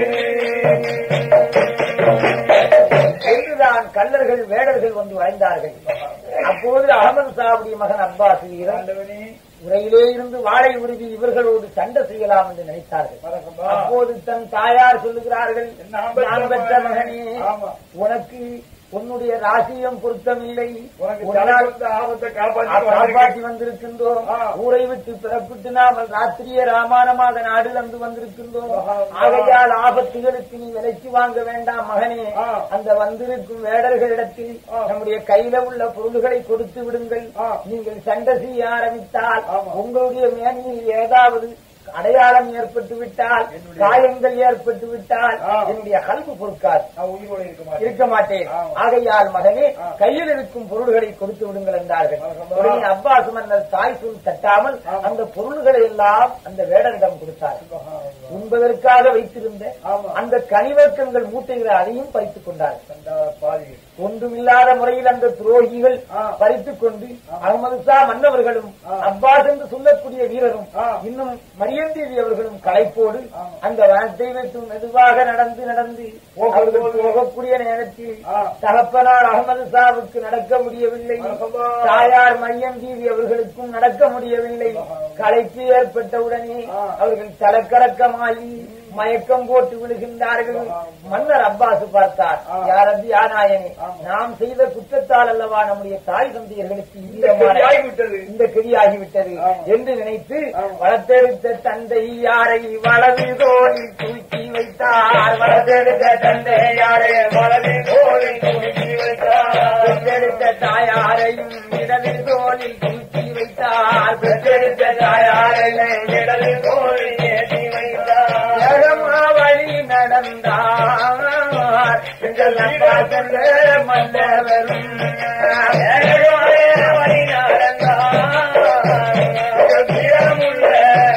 என்றுதான் கல்லர்கள் வேடர்கள் வந்து வரைந்தார்கள் அப்போது அகமது சாவுடைய மகன் அப்பாஸ் ஆண்டவனே உரையிலே இருந்து வாழை உருவி இவர்களோடு சண்டை செய்யலாம் என்று நினைத்தார்கள் வணக்கம்பா. அப்போது தன் தாயார் சொல்லுகிறார்கள் நான் பெற்ற நான் பெற்ற மகனே ஆமா. உனக்கு உன்னுடைய ராசியம் பொருத்தமில்லை உனக்கு உன்னால் தலைவந்த ஆபத்தை காப்பாற்றி காப்பாற்றி வந்திருக்கின்றோம் ஆ. ஊரை விட்டு பிறப்பிட்டு நாமல் ராத்திரிய ராமாயணமாக நாடு வந்து வந்திருக்கின்றோம் ஆஹா. ஆகையால் ஆபத்துகளுக்கு நீ விலைக்கு வாங்க வேண்டாம் மகனே ஆ. அந்த வந்திருக்கும் வேடர்களிடத்தில் ஆ. நம்முடைய கையில உள்ள பொருள்களை கொடுத்து விடுங்கள் ஆ. நீங்கள் சண்டை செய்ய ஆரம்பித்தால் ஆமா. உங்களுடைய மேனியில் ஏதாவது அடையாளம் ஏற்பட்டு விட்டால் என்னுடைய- காயங்கள் ஏற்பட்டு விட்டால் ஆ. என்னுடைய கல்வி பொறுக்காது நான் உயிரோடு இருக்க மாட்டேன் இருக்க மாட்டேன் ஆமா. ஆகையால் மகனே ஆ. கையில் இருக்கும் பொருள்களை கொடுத்து விடுங்கள் என்றார்கள் ஆமா. உடனே அப்பாஸ் மன்னர் தாய் சொல் தட்டாமல் ஆமா. அந்த பொருள்களை எல்லாம் அந்த வேடரிடம் கொடுத்தார் உண்பதற்காக வைத்திருந்த ஆமா. அந்த கனிவர்க்கங்கள் மூட்டைகளை அதையும் பறித்துக் கொண்டார்கள் பாதி ஒன்றுமில்லாத முறையில் அந்த துரோகிகள் ஆ. பறித்துக் கொண்டு அகமது ஷா மன்னவர்களும் ஆ. அப்பாஸ் என்று சொல்லக்கூடிய வீரரும் ஆ. இன்னும் மரியந்தேவி அவர்களும் களைப்போடு ஆமா. அந்த வானத்தை வைத்து மெதுவாக நடந்து நடந்து அவர்கள் போகக்கூடிய நேரத்தில் ஆ. தகப்பனார் அகமது ஷாவுக்கு நடக்க முடியவில்லை மரஹபா. தாயார் மரியம் தீவி அவர்களுக்கும் நடக்க முடியவில்லை களைப்பு ஏற்பட்டவுடனே ஆ. அவர்கள் தலக்கரக்கமாகி மயக்கம் போட்டு விழுகின்றார்கள் மன்னர் அப்பாஸ் பார்த்தார் ஆ. யாரது யானாயனே ஆமா. நாம் செய்த குற்றத்தால் அல்லவா நம்முடைய தாய் தந்தையர்களுக்கு இந்த ஈரமான ஆகிவிட்டது இந்த கெதியாகிவிட்டது ஆமா. என்று நினைத்து ஆமா. வளர்த்தெடுத்த தந்தை யாரை வலது தோழி தூக்கி வைத்தார் வளர்த்தெடுத்த தந்தை யாரை வலது தோழி தூக்கி வைத்தார் பெற்றெடுத்த தாயாரையும் இடது தோழி தூக்கி வைத்தார் பெற்றெடுத்த தாயாரையும் இடது தோழி ஏற்றி வைத்தார் ஏகமா வழி நடந்தார் எங்கள் அப்பா சென்ற மன்னவரும் ஏகமா வழி நடந்தார் எங்கள் வீரமுள்ள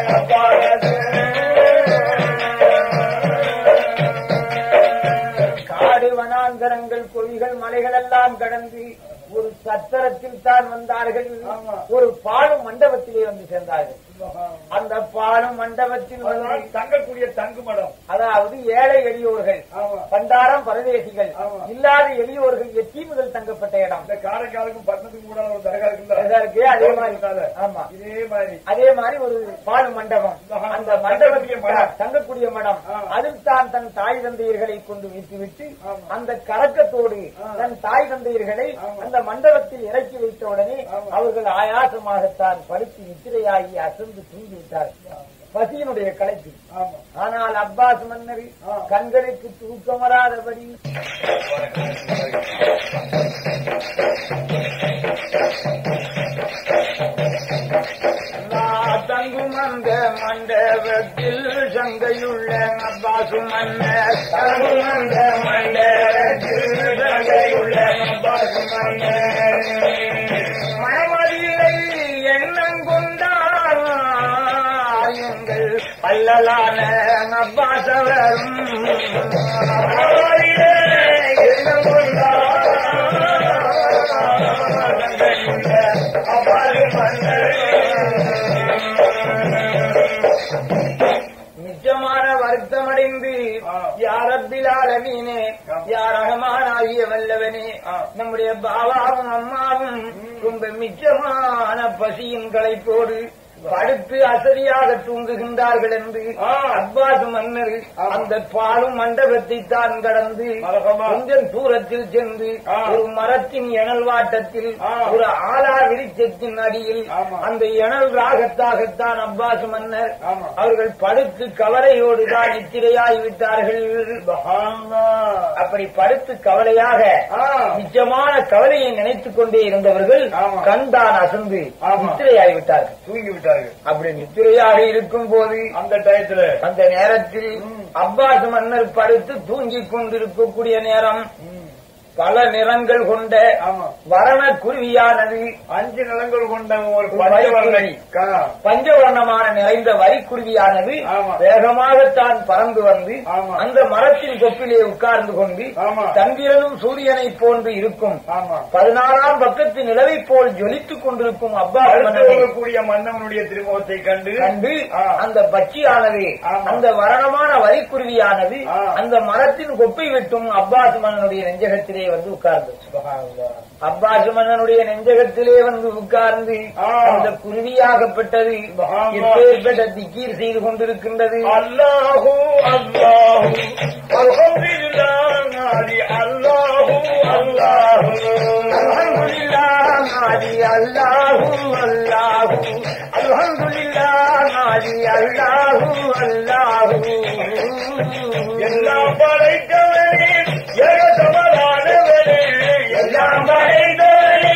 அப்பாவது காடு வனாந்தரங்கள் கொடிகள் மலைகள் எல்லாம் கடந்து ஒரு சத்திரத்தில் தான் வந்தார்கள் ஆமா. ஒரு பாலும் மண்டபத்திலே வந்து சேர்ந்தார்கள் அந்த பாலும் மண்டபத்தில் வந்து அதனால் தங்கக்கூடிய தங்கு மடம் அதாவது ஏழை எளியோர்கள் ஆமா பண்டாரம் பரதேசிகள் ஆமா. இல்லாத எளியோர்கள் எத்தி முதல் தங்கப்பட்ட இடம் இந்த காரைக்காலுக்கும் பட்டணத்துக்கும் கூட ஒரு தரகா இருக்குல்ல அதற்கு அதே மாதிரி ஆமா இதே மாதிரி அதே மாதிரி ஒரு பால் மண்டபம் அந்த மண்டபத்தில் மடம் தங்கக்கூடிய மடம் ஆ. அதில் தான் தன் தாய் தந்தையர்களை கொண்டு விட்டுவிட்டு ஆமா. அந்த கரக்கத்தோடு ஆ. தன் தாய் தந்தையர்களை ஆமா. அந்த மண்டபத்தில் இறக்கி வைத்த உடனே ஆமா. அவர்கள் ஆயாசமாகத்தான் படுத்து நித்திரையாகி அசந்து தூங்கிவிட்டார் பசியினுடைய களைப்பு ஆமா ஆனால் அப்பாஸ் மன்னர் ஆ. கண்களுக்கு தூக்கம் வராதபடி நான் தங்கும் அந்த மண்டபத்தில் சங்கையுள்ள அப்பாசு மன்னர் தங்கும் அந்த மண்டபத்தில் சங்கையுள்ள அப்பாசு மன்னர் மனமதிலை எண்ணம் கொண்டார் எங்கள் அல்லலான அப்பாசவரும் மனமதிலே எண்ணம் கொண்டார் அப்பாசு மன்னர் நிஜமான வருத்தமடைந்து ஆ. யாரப்பில் ஆலமீனே ஆ. யார் ரஹமானாகிய வல்லவனே ஆ. நம்முடைய பாபாவும் அம்மாவும் ரொம்ப மிச்சமான பசியின் களைப்போடு படுத்து அசதியாக தூங்குகின்றார்கள் என்று ஆ. அப்பாஸ் மன்னர் ஆமா. அந்த பாலும் மண்டபத்தை தான் கடந்து மரகமா. கொஞ்சம் தூரத்தில் சென்று ஆ. ஒரு மரத்தின் எனல் வாட்டத்தில் ஆ. ஒரு ஆலா விருட்சத்தின் அடியில் ஆமா. அந்த எனல் ராகத்தாகத்தான் அப்பாஸ் மன்னர் ஆமா. அவர்கள் படுத்து கவலையோடு தான் நித்திரையாகி விட்டார்கள் அப்படி படுத்து கவலையாக ஆ. நிஜமான கவலையை நினைத்துக் கொண்டே இருந்தவர்கள் ஆமா. கண்தான் அசந்து ஆமா. நித்திரையாகி விட்டார்கள் தூங்கி விட்டார்கள் அப்படி நித்திரையாக இருக்கும் போது அந்த டயத்துல அந்த நேரத்தில் அப்பாஸ் மன்னர் படுத்து தூங்கிக் கொண்டிருக்கக்கூடிய நேரம் பல நிறங்கள் கொண்ட ஆமா வரண குருவியானது அஞ்சு நிலங்கள் கொண்ட ஒரு ஒரு பஞ்சவர்ணை வரிக்குருவி. பஞ்சவர்ணமான நிறைந்த வரிக்குருவியானது ஆமா. வேகமாகத்தான் பறந்து வந்து ஆமா. அந்த மரத்தின் கொப்பிலே உட்கார்ந்து கொண்டு ஆமா. சந்திரனும் சூரியனைப் போன்று இருக்கும் ஆமா பதினாறாம் பக்கத்து நிலவைப் போல் ஜொலித்துக் கொண்டிருக்கும் அப்பா அடுத்து வரக்கூடிய மன்னவனுடைய திருமுகத்தை கண்டு கண்டு ஆ. அந்த பட்சியானது ஆமா. அந்த வரணமான வரிக்குருவியானது ஆ. அந்த மரத்தின் கொப்பை விட்டும் அப்பாஸ் மன்னனுடைய நெஞ்சகத்திலே வந்து உட்கார்ந்து அப்பாஸ் மன்னனுடைய நெஞ்சகத்திலே வந்து உட்கார்ந்து ஆ. அந்த குருவியாகப்பட்டது சுபஹானல்லாஹ். எப்பேற்பட்ட திக்கீர் செய்து கொண்டிருக்கின்றது அல்லாஹு அல்லாஹு அல்ஹம்துலில்லாஹ் நாதி அல்லாஹு அல்லாஹு அல்ஹம்துலில்லாஹ் நாதி அல்லாஹு அல்லாஹு அல்ஹம்துலில்லாஹ் நாதி அல்லாஹு அல்லாஹு எல்லாம் படைத்தவனே ஏகதமதானவனே எல்லாம் படைத்தவனே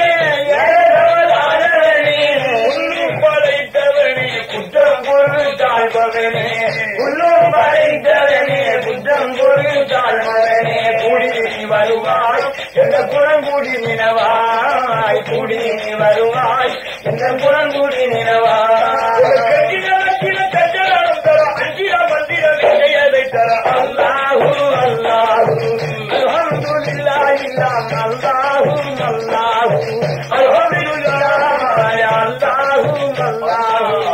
ஏகதமதானவனே உள்ளும் படைத்தவனே குற்றம் பொருள் உள்ளும் படைத்தவனே குற்றம் பொருள் மகனே குடி வருவாய் எந்த குணங்குடி நினவாய் குடி வருவாய் எந்த குணங்குடி நினவாய் அல்லாஹு அல்லாஹு அல்ஹம்துலில்லாஹி எல்லாம் அல்லாஹும் அல்லாஹும் அல்ஹம்துலில்லாஹ் யா அல்லாஹும்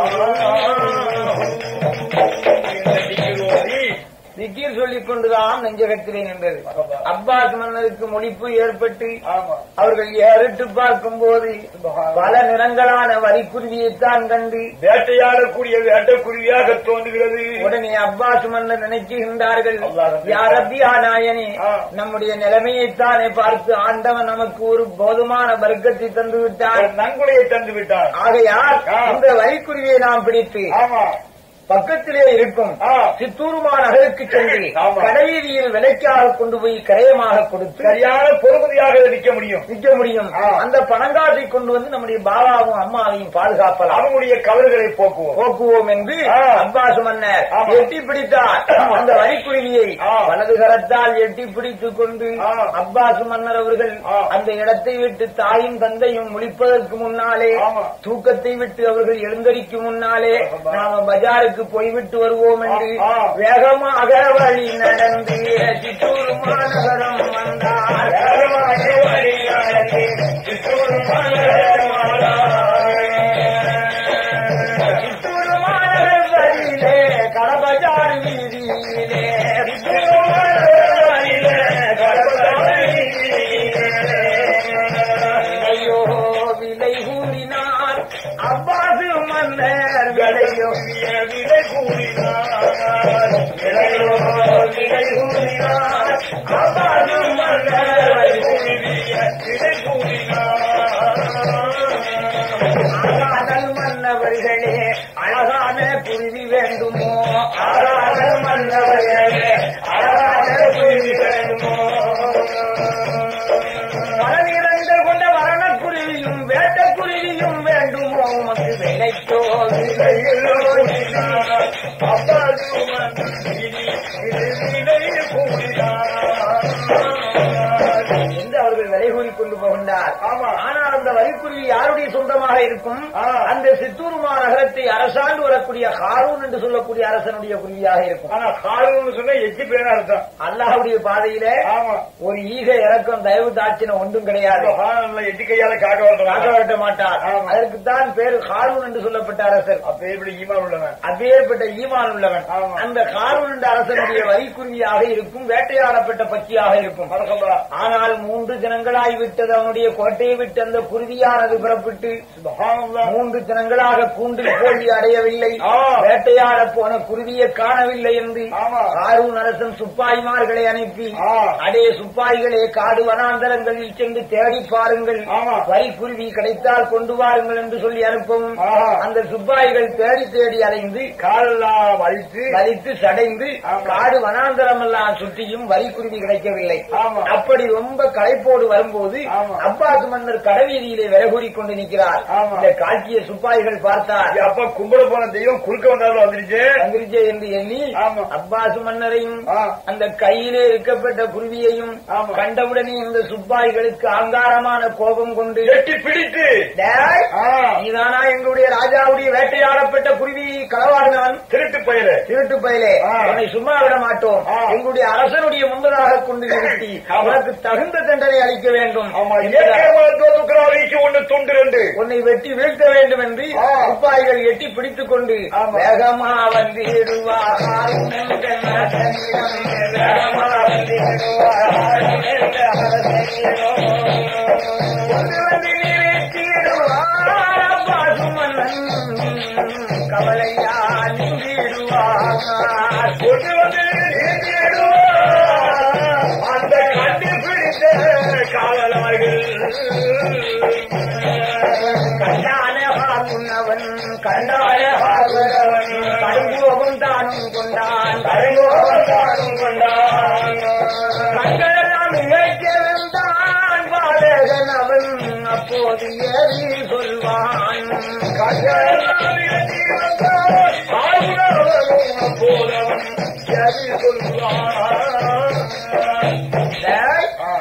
அல்லாஹும் திக்கீர் சொல்லிக் கொண்டுதான் நெஞ்சகத்திலே நின்றது அப்பாஸ் மன்னருக்கு மொழிப்பு ஏற்பட்டு ஆமா அவர்கள் ஏறிட்டு பார்க்கும் போது பல நிறங்களான வரிக்குருவியைத்தான் கண்டு வேட்டையாடக்கூடிய வேட்டைக்குருவியாக தோன்றுகிறது உடனே அப்பாஸ் மன்னர் நினைக்குகின்றார்கள் அல்லாஹ் ரப்பி. யாரப்பியா நாயனே ஆ. நம்முடைய நிலைமையைத்தானே பார்த்து ஆண்டவன் நமக்கு ஒரு போதுமான வர்க்கத்தை தந்து விட்டான் நன்கொடையை தந்து விட்டார் ஆகையால் ஆ. இந்த வரிக்குருவியை நாம் பிடித்து ஆமா பக்கத்திலே இருக்கும் ஆ. சித்தூருமா நகருக்கு சென்று ஆமா. கடைவீதியில் விலைக்காக கொண்டு போய் கிரயமாக கொடுத்து சரியான பொறுமதியாக இதை விற்க முடியும் விற்க முடியும் ஆ. அந்த பணங்காசை கொண்டு வந்து நம்முடைய பாபாவும் அம்மாவையும் பாதுகாப்பலாம் அவனுடைய கவலைகளை போக்குவோம் போக்குவோம் என்று ஆ. அப்பாஸ் மன்னர் ஆமா. எட்டி பிடித்தார் ஆமா. அந்த வரிக்குருவியை ஆ. வலது கரத்தால் எட்டி பிடித்துக் கொண்டு ஆ. அப்பாஸ் மன்னர் அவர்கள் ஆ. அந்த இடத்தை விட்டு தாயும் தந்தையும் முழிப்பதற்கு முன்னாலே ஆமா. தூக்கத்தை விட்டு அவர்கள் எழுந்தரிக்கும் முன்னாலே ஆமா. நாம பஜாருக்கு போய்விட்டு வருவோம் என்று ஆ. ஆ. வேகமாக வழி நடந்து சித்தூர் மாநகரம் வந்தார் வேகமாக வழி நடந்து சித்தூர் மாநகரம் வந்தார். சித்தூர் மாநகர் வழியிலே கடபஜார் வீதியிலே சித்தூர் மாநகர் வழியிலே கடற்படை ஐயோ விலை கூறினார் அப்பாது மன்னர் விலையோ விலை கூறினார் விலையோ விலை கூறினார் அப்பாது மன்னர் விலை கூறினார் ஆகாதல் மன்னவர்களே அழகான குருவி வேண்டுமோ ஆகாதல் மன்னவர்களே அழகான குருவி வேண்டுமோ மரநிறந்த கொண்ட மரணக்குருவியும் வேட்டக்குருவியும் வேண்டுமோ உமக்கு விலைக்கோ விலையிலோ அப்பாது மன்னர் விலை கூறினார் என்று அவர்கள் விலை கூறி கொண்டு போகின்றார் ஆமா. ஆனால் அந்த வரிக்குருவி யாருடைய சொந்தமாக இருக்கும் ஆ. அந்த சித்தூருமா நகரத்தை அரசாண்டு வரக்கூடிய ஹாரூன் என்று சொல்லக்கூடிய அரசனுடைய குருவியாக இருக்கும் ஆனா காரணம்னு சொன்னா எச்சி பேனா அர்த்தம் அல்லாஹ்வுடைய பாதையிலே ஆமா ஒரு ஈக இறக்கம் தயவு தாட்சினம் ஒன்றும் கிடையாது காரணம்ல எட்டு கையால காக்க காக்க வர்றாங்க வெட்ட மாட்டார் ஆமா. அதற்குத்தான் பேரு ஹாரூன் என்று சொல்லப்பட்ட அரசர் அப்ப எப்படி ஈமான் உள்ளவன் அப்பேற்பட்ட ஈமான் உள்ளவன் ஆமா. அந்த ஹாரூன் என்ற அரசனுடைய வரிக்குருவியாக இருக்கும் வேட்டையாடப்பட்ட பச்சியாக இருக்கும் மறக்கம்பா ஆனால் மூன்று தினங்களாய் விட்டது அவனுடைய கோட்டையை விட்டு அந்த குருவியானது புறப்பட்டு சுபஹானல்லாஹ் மூன்று தினங்களாக கூண்டில் கோழி அடையவில்லை ஆ. வேட்டையாட போன குருவியை காணவில்லை என்று ஆமா. ஹாரூன் அரசன் சுப்பாய்மார்களை அனுப்பி ஆ. அடே சுப்பாய்களே காடு வனாந்தரங்களில் சென்று தேடி பாருங்கள் ஆமா. வரி குருவி கிடைத்தால் கொண்டு வாருங்கள் என்று சொல்லி அனுப்பவும் ஆ. அந்த சுப்பாய்கள் தேடி தேடி அலைந்து காலெல்லாம் அழித்து வலித்து சடைந்து ஆமா. காடு வனாந்தரம் எல்லாம் சுற்றியும் வரிக்குருவி கிடைக்கவில்லை ஆமா. அப்படி ரொம்ப களைப்போடு வரும்போது ஆமா. அப்பாஸ் மன்னர் கடவீதியிலே விறகூறி கொண்டு நிற்கிறார் ஆமா. இந்த காட்சிய சிப்பாய்கள் பார்த்தார் அப்ப கும்பிட போன தெய்வம் குறுக்க வந்தாலும் வந்துருச்சு வந்துருச்சே என்று எண்ணி ஆமா. அப்பாஸ் மன்னரையும் ஆ. அந்த கையிலே இருக்கப்பட்ட குருவியையும் ஆமா. கண்டவுடனே இந்த சுப்பாய்களுக்கு அங்காரமான கோபம் கொண்டு எட்டி பிடித்து "டேய், ஆ, நீதானா எங்களுடைய ராஜாவுடைய வேட்டையாடப்பட்ட குருவியை களவாடினவன் திருட்டு பயிரு திருட்டு பயலே ஆ. உன்னை சும்மா விட மாட்டோம் ஆ. எங்களுடைய அரசனுடைய முன்பதாக கொண்டு நிறுத்தி ஆமா. உனக்கு தகுந்த தண்டனை அளிக்க வேண்டும் ஆமா என்கிறார். ஏற்கனவே ஒண்ணு துண்டு ரெண்டு உன்னை வெட்டி வீழ்த்த வேண்டும் என்று ஆ. சிப்பாய்கள் எட்டி பிடித்துக் கொண்டு ஆமா. வேகமா வந்திடுவார் வேகமா வந்திடுவார் கொண்டு வந்து நிறுத்திடுவார் பாசுமன்னன் கவலையா நின்றிடுவார் கொண்டு வந்து நிறுத்திடுவார். அந்த கண்டுபிடித்த காவலர்கள் கண்டான ஹாருனவன் கண்டான ஹாருனவன் கடுங்கோபம் தானும் கொண்டான் கருங்கோபம் தானும் கொண்டான். கண்களெல்லாம் இழைத்திருந்தான் பாலகன் அவன் அப்போது ஏறி சொல்வான் கண்டெல்லாம் இறங்கி வந்தான். ஆளுநரும் போலவன் எது சொல்வான்? டேய், ஆ,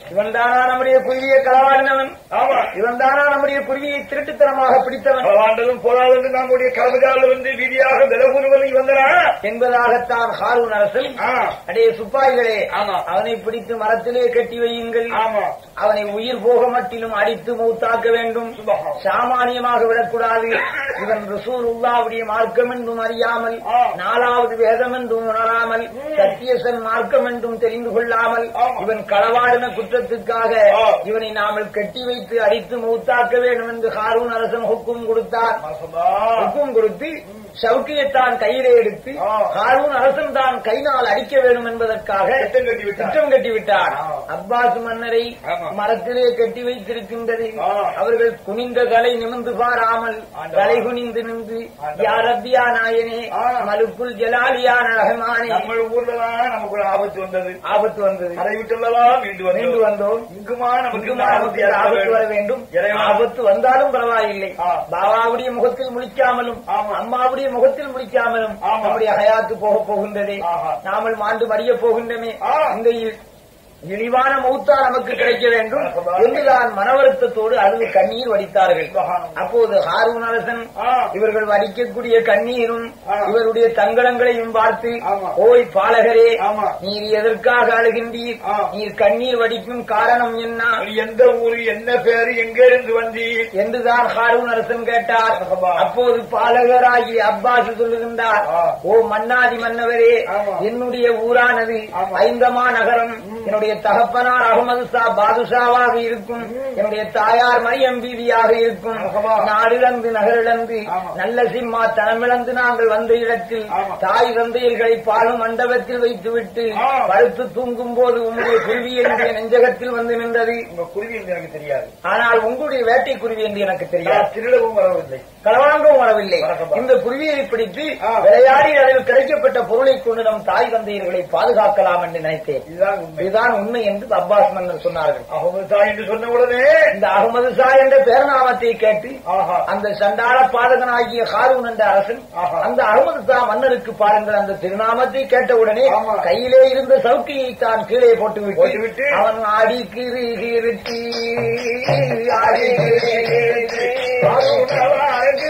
இவன் தானா நம்முடைய குருவியை களவாடினவன் ஆமா இவன் தானா நம்முடைய குருவியை திருட்டுத்தனமாக பிடித்தவன் களவாண்டதும் போதாதென்று நம்முடைய கர்மஜால வந்து வீதியாக விலகுருவதை வந்தனா என்பதாகத்தான் ஹாரூன் அரசன் ஆ, அடே சுப்பாய்களே ஆமா. அவனை பிடித்து மரத்திலே கட்டி வையுங்கள் ஆமா அவனை உயிர் போக மட்டிலும் அடித்து மூத்தாக்க வேண்டும் சுபஹான். சாமானியமாக விடக்கூடாது இவன் ரசூலுல்லாவுடைய மார்க்கம் என்றும் அறியாமல் ஆ. நாலாவது வேதம் என்றும் உணராமல் சத்தியசன் மார்க்கம் என்றும் தெரிந்து கொள்ளாமல் ஆமா. இவன் களவாடின குற்றத்துக்காக ஆ. இவனை நாமல் கட்டி வைத்து அடித்து மூத்தாக்க வேண்டும் என்று ஹாரூன் அரசன் ஹுக்கும் கொடுத்தார் மாசமா ஹுக்கும் கொடுத்து சவுக்கியத்தான் கையிலே எடுத்து ஆ. ஹாரூன் அரசன் தான் கைனால் அடிக்க வேண்டும் என்பதற்காக திட்டம் கட்டி விட்டார் திட்டம் கட்டி விட்டார் ஆ. அப்பாஸ் மன்னரை ஆமா. மரத்திலே கட்டி வைத்திருக்கின்றது ஆ. அவர்கள் குனிந்த தலை நிமிர்ந்து பாராமல் ஆண்டவா. தலை குனிந்து நின்று ஆண்டவா. யார் ரப்பியா நாயனே ஆ. மலுக்குள் ஜலாலியான ரஹமானே நம்ம ஊர்லதான் நமக்கு ஒரு ஆபத்து வந்தது ஆபத்து வந்தது அதை விட்டுள்ளவா மீண்டு மீண்டு வந்தோம் வந்தோம் இங்குமா நமக்கு இந்த இங்குமா ஆபத்து நமக்கு ஆபத்து வர ஏற்பட வேண்டும் இறைவா. ஆபத்து வந்தாலும் பரவாயில்லை ஆ. பாபாவுடைய முகத்தில் முழிக்காமலும் ஆமா. அம்மாவுடைய முகத்தில் முழிக்காமலும் ஆமா. நம்முடைய ஹயாத்து போக போகின்றதே ஆஹா. நாமல் மாண்டு மடிய போகின்றமே ஆ. இந்த இ- இழிவான மௌத்தா நமக்கு கிடைக்க வேண்டும் ஆமா. என்றுதான் மனவருத்தத்தோடு அழுது கண்ணீர் வடித்தார்கள் சுபஹானல்லாஹ். அப்போது ஹாரூன் அரசன் ஆ. இவர்கள் வடிக்கக்கூடிய கண்ணீரும் ஆ. இவருடைய தங்களங்களையும் பார்த்து ஆமா. ஓய் பாலகரே ஆமா. நீர் எதற்காக அழுகின்றீர் ஆ. நீர் கண்ணீர் வடிக்கும் காரணம் என்ன நீ எந்த ஊரு என்ன பேரு எங்க இருந்து வந்தீர் என்றுதான் ஹாரூன் அரசன் கேட்டார் ஆமா. அப்போது பாலகராகி அப்பாஸ் சொல்லுகின்றார் ஆ. ஓ மன்னாதி மன்னவரே ஆமா. என்னுடைய ஊரானது ஆமா. ஐந்தமா நகரம் என்னுடைய தகப்பனார் அகமது ஷா பாதுஷாவாக இருக்கும் என்னுடைய தாயார் மரியம் பீவியாக இருக்கும் ஆமா. நாடிழந்து நகரிழந்து ஆமா. நல்ல சிம்மா தனமிழந்து நாங்கள் வந்த இடத்தில் ஆமா. தாய் தந்தையர்களை பாலும் மண்டபத்தில் வைத்துவிட்டு ஆ. படுத்து தூங்கும் போது உங்களுடைய குருவி என்னுடைய நெஞ்சகத்தில் வந்து நின்றது உங்க குருவி என்று எனக்கு தெரியாது ஆனால் உங்களுடைய வேட்டை குருவி என்று எனக்கு தெரியாது நான் திருடவும் வரவில்லை களவாங்கவும் வரவில்லை வணக்கம். இந்த குருவியை பிடித்து ஆ. விளையாடி அதில் கிடைக்கப்பட்ட பொருளை கொண்டு நம் தாய் தந்தையர்களை பாதுகாக்கலாம் என்று நினைத்தேன் இதுதான் உண்மை இதுதான் உண்மை என்று அப்பாஸ் மன்னர் சொன்னார்கள் அவங்க தாய் என்று சொன்ன உடனே இந்த அகமது ஷா என்ற பேரநாமத்தை கேட்டு ஆஹா அந்த சண்டாள பாதகனாகிய ஹாரூன் என்ற அரசன் ஆஹா. அந்த அகமது ஷா மன்னருக்கு பாருங்கள் அந்த திருநாமத்தை கேட்டவுடனே ஆமா. கையிலே இருந்த சவுக்கியை தான் கீழே போட்டுவிட்டு போட்டுவிட்டு அவன் ஆடி கிரு கிருத்தி ஆடி கிரு கிருத்தி. அருணவாருக்கு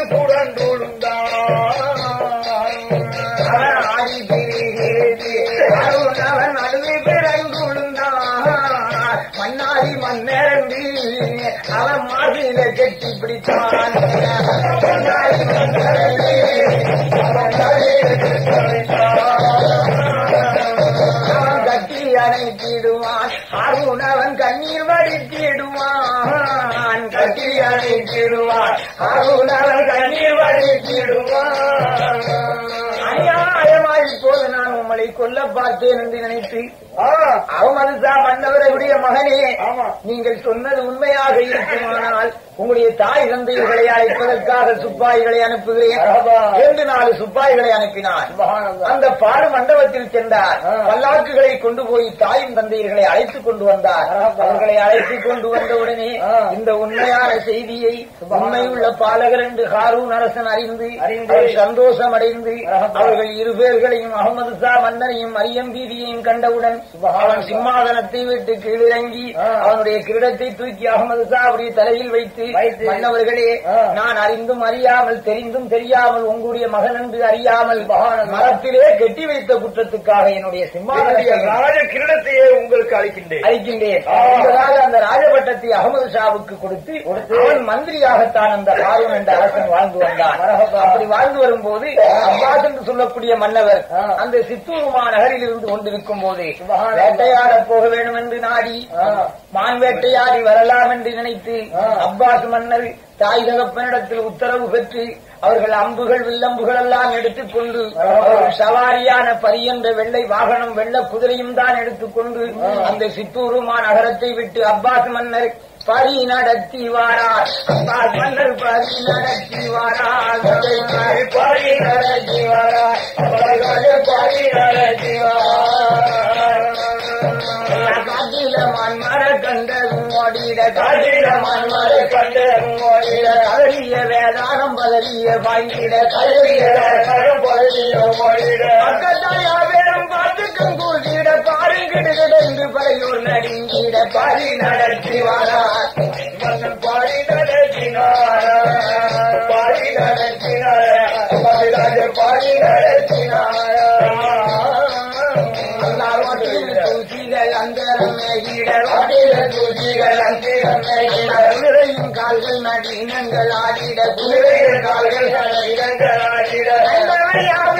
புறந்துழுந்தான் அவன் ஆடி கிரு கிருத்தி. அருண் அவன் அழுது பிறந்துழுந்தான் மன்னாரி மன்னரண்டு அவன் மாதிரில கெட்டி பிடித்தான் மன்னாரி மன்னரண்டு அவன் மாதிரில கெட்டி அவன் கட்டி அணைத்திடுவான் அருண் அவன் கண்ணீர் வடித்திடுவான் கட்டி அணைத்திடுவான் அருண் அவன் கண்ணீர் வடித்திடுவான் அநியாயமாய் இப்போது நான் உங்களை கொல்ல பார்த்தேன் என்று நினைத்து அவமது சா மன்னவருடைய மகனே ஆமா நீங்கள் சொன்னது உண்மையாக இருக்குமானால் உங்களுடைய தாய் தந்தைகளை அழைப்பதற்காக சுப்பாய்களை அனுப்புகிறேன் ஆமா. என்று நாலு சுப்பாய்களை அனுப்பினார் சுபஹானல்லாஹ். அந்த பாடு மண்டபத்தில் சென்றார் ஆ. பல்லாக்குகளை கொண்டு போய் தாயும் தந்தையர்களை அழைத்துக் கொண்டு வந்தார் ஆமா. அவர்களை அழைத்துக் கொண்டு வந்தவுடனே ஆ. இந்த உண்மையான செய்தியை உண்மையுள்ள பாலகர் என்று ஹாரூன் அரசன் அறிந்து அறிந்து. அவர் சந்தோஷம் அடைந்து ஆமா. அவர்கள் இரு பேர்களையும் அகமது ஷா மன்னரையும் மரியம் பீதியையும் கண்டவுடன் அவன் சிம்மாதனத்தை விட்டு கீழிறங்கி ஆ. அவனுடைய கிரீடத்தை தூக்கி அகமது ஷா அவருடைய தலையில் வைத்து வைத்து. மன்னவர்களே ஆ. நான் அறிந்தும் அறியாமல் தெரிந்தும் தெரியாமல் உங்களுடைய மகன் என்று அறியாமல் மரத்திலே கெட்டி வைத்த குற்றத்துக்காக என்னுடைய என்னுடைய சிம்மாதனத்தை ராஜ கிரீடத்தையே உங்களுக்கு அளிக்கின்றேன் அளிக்கின்றேன் ஆ. என்பதாக அந்த ராஜபட்டத்தை அகமது ஷாவுக்கு கொடுத்து அவன் மந்திரியாகத்தான் அந்த ஹாரூன் என்ற அரசன் வாழ்ந்து வந்தான் அப்படி வாழ்ந்து வரும்போது அப்பாஸ் என்று சொல்லக்கூடிய மன்னவர் ஆ. அந்த சித்தூருமா நகரில் இருந்து கொண்டிருக்கும் போது வேட்டையாட போக வேண்டும் என்று நாடி ஆ. மான் வேட்டையாடி வரலாம் என்று நினைத்து ஆ. அப்பாஸ் மன்னர் தாய் தகப்பனிடத்தில் உத்தரவு பெற்று அவர்கள் அம்புகள் வில்லம்புகள் எல்லாம் எடுத்துக்கொண்டு அவர்கள் சவாரியான பரி என்ற வெள்ளை வாகனம் வெள்ள குதிரையும் தான் எடுத்துக்கொண்டு அந்த சித்தூருமா நகரத்தை விட்டு அப்பாஸ் மன்னர் பரி நடத்தி வாரார் அப்பாஸ் மன்னர் பரி நடத்தி வாரார் பரி நடத்தி வாரார் அவர்கள் பரி நடத்தி வாரார் காட்டில மன்மர கண்டதும் ஓடிட காட்டில மன்மர கண்டதும் ஓடிட கதறிய வேதானம் பதறிய வாங்கிட கதறிய வேதானம் பதறிய ஓடிட பக்கத்தாயா பேரும் பார்த்துக்கும் கூட்டிட பாருங்கிடு கிடந்து படையோர் நடுங்கிட பாரி நடத்தி வாரார் மன்னன் பாடி நடத்தினார் பாடி நடத்தினார் பதிலாக பாடி நடத்தினார் அல்லாஹ்வின் தூசிகள் அந்தரமேகிட வாடிட தூசிகள் அந்தரமேகிட குதிரையின் கால்கள் நடினங்கள் ஆடிட குதிரையின் கால்கள் இடங்கள் ஆடிட நண்பர்கள் யாவும்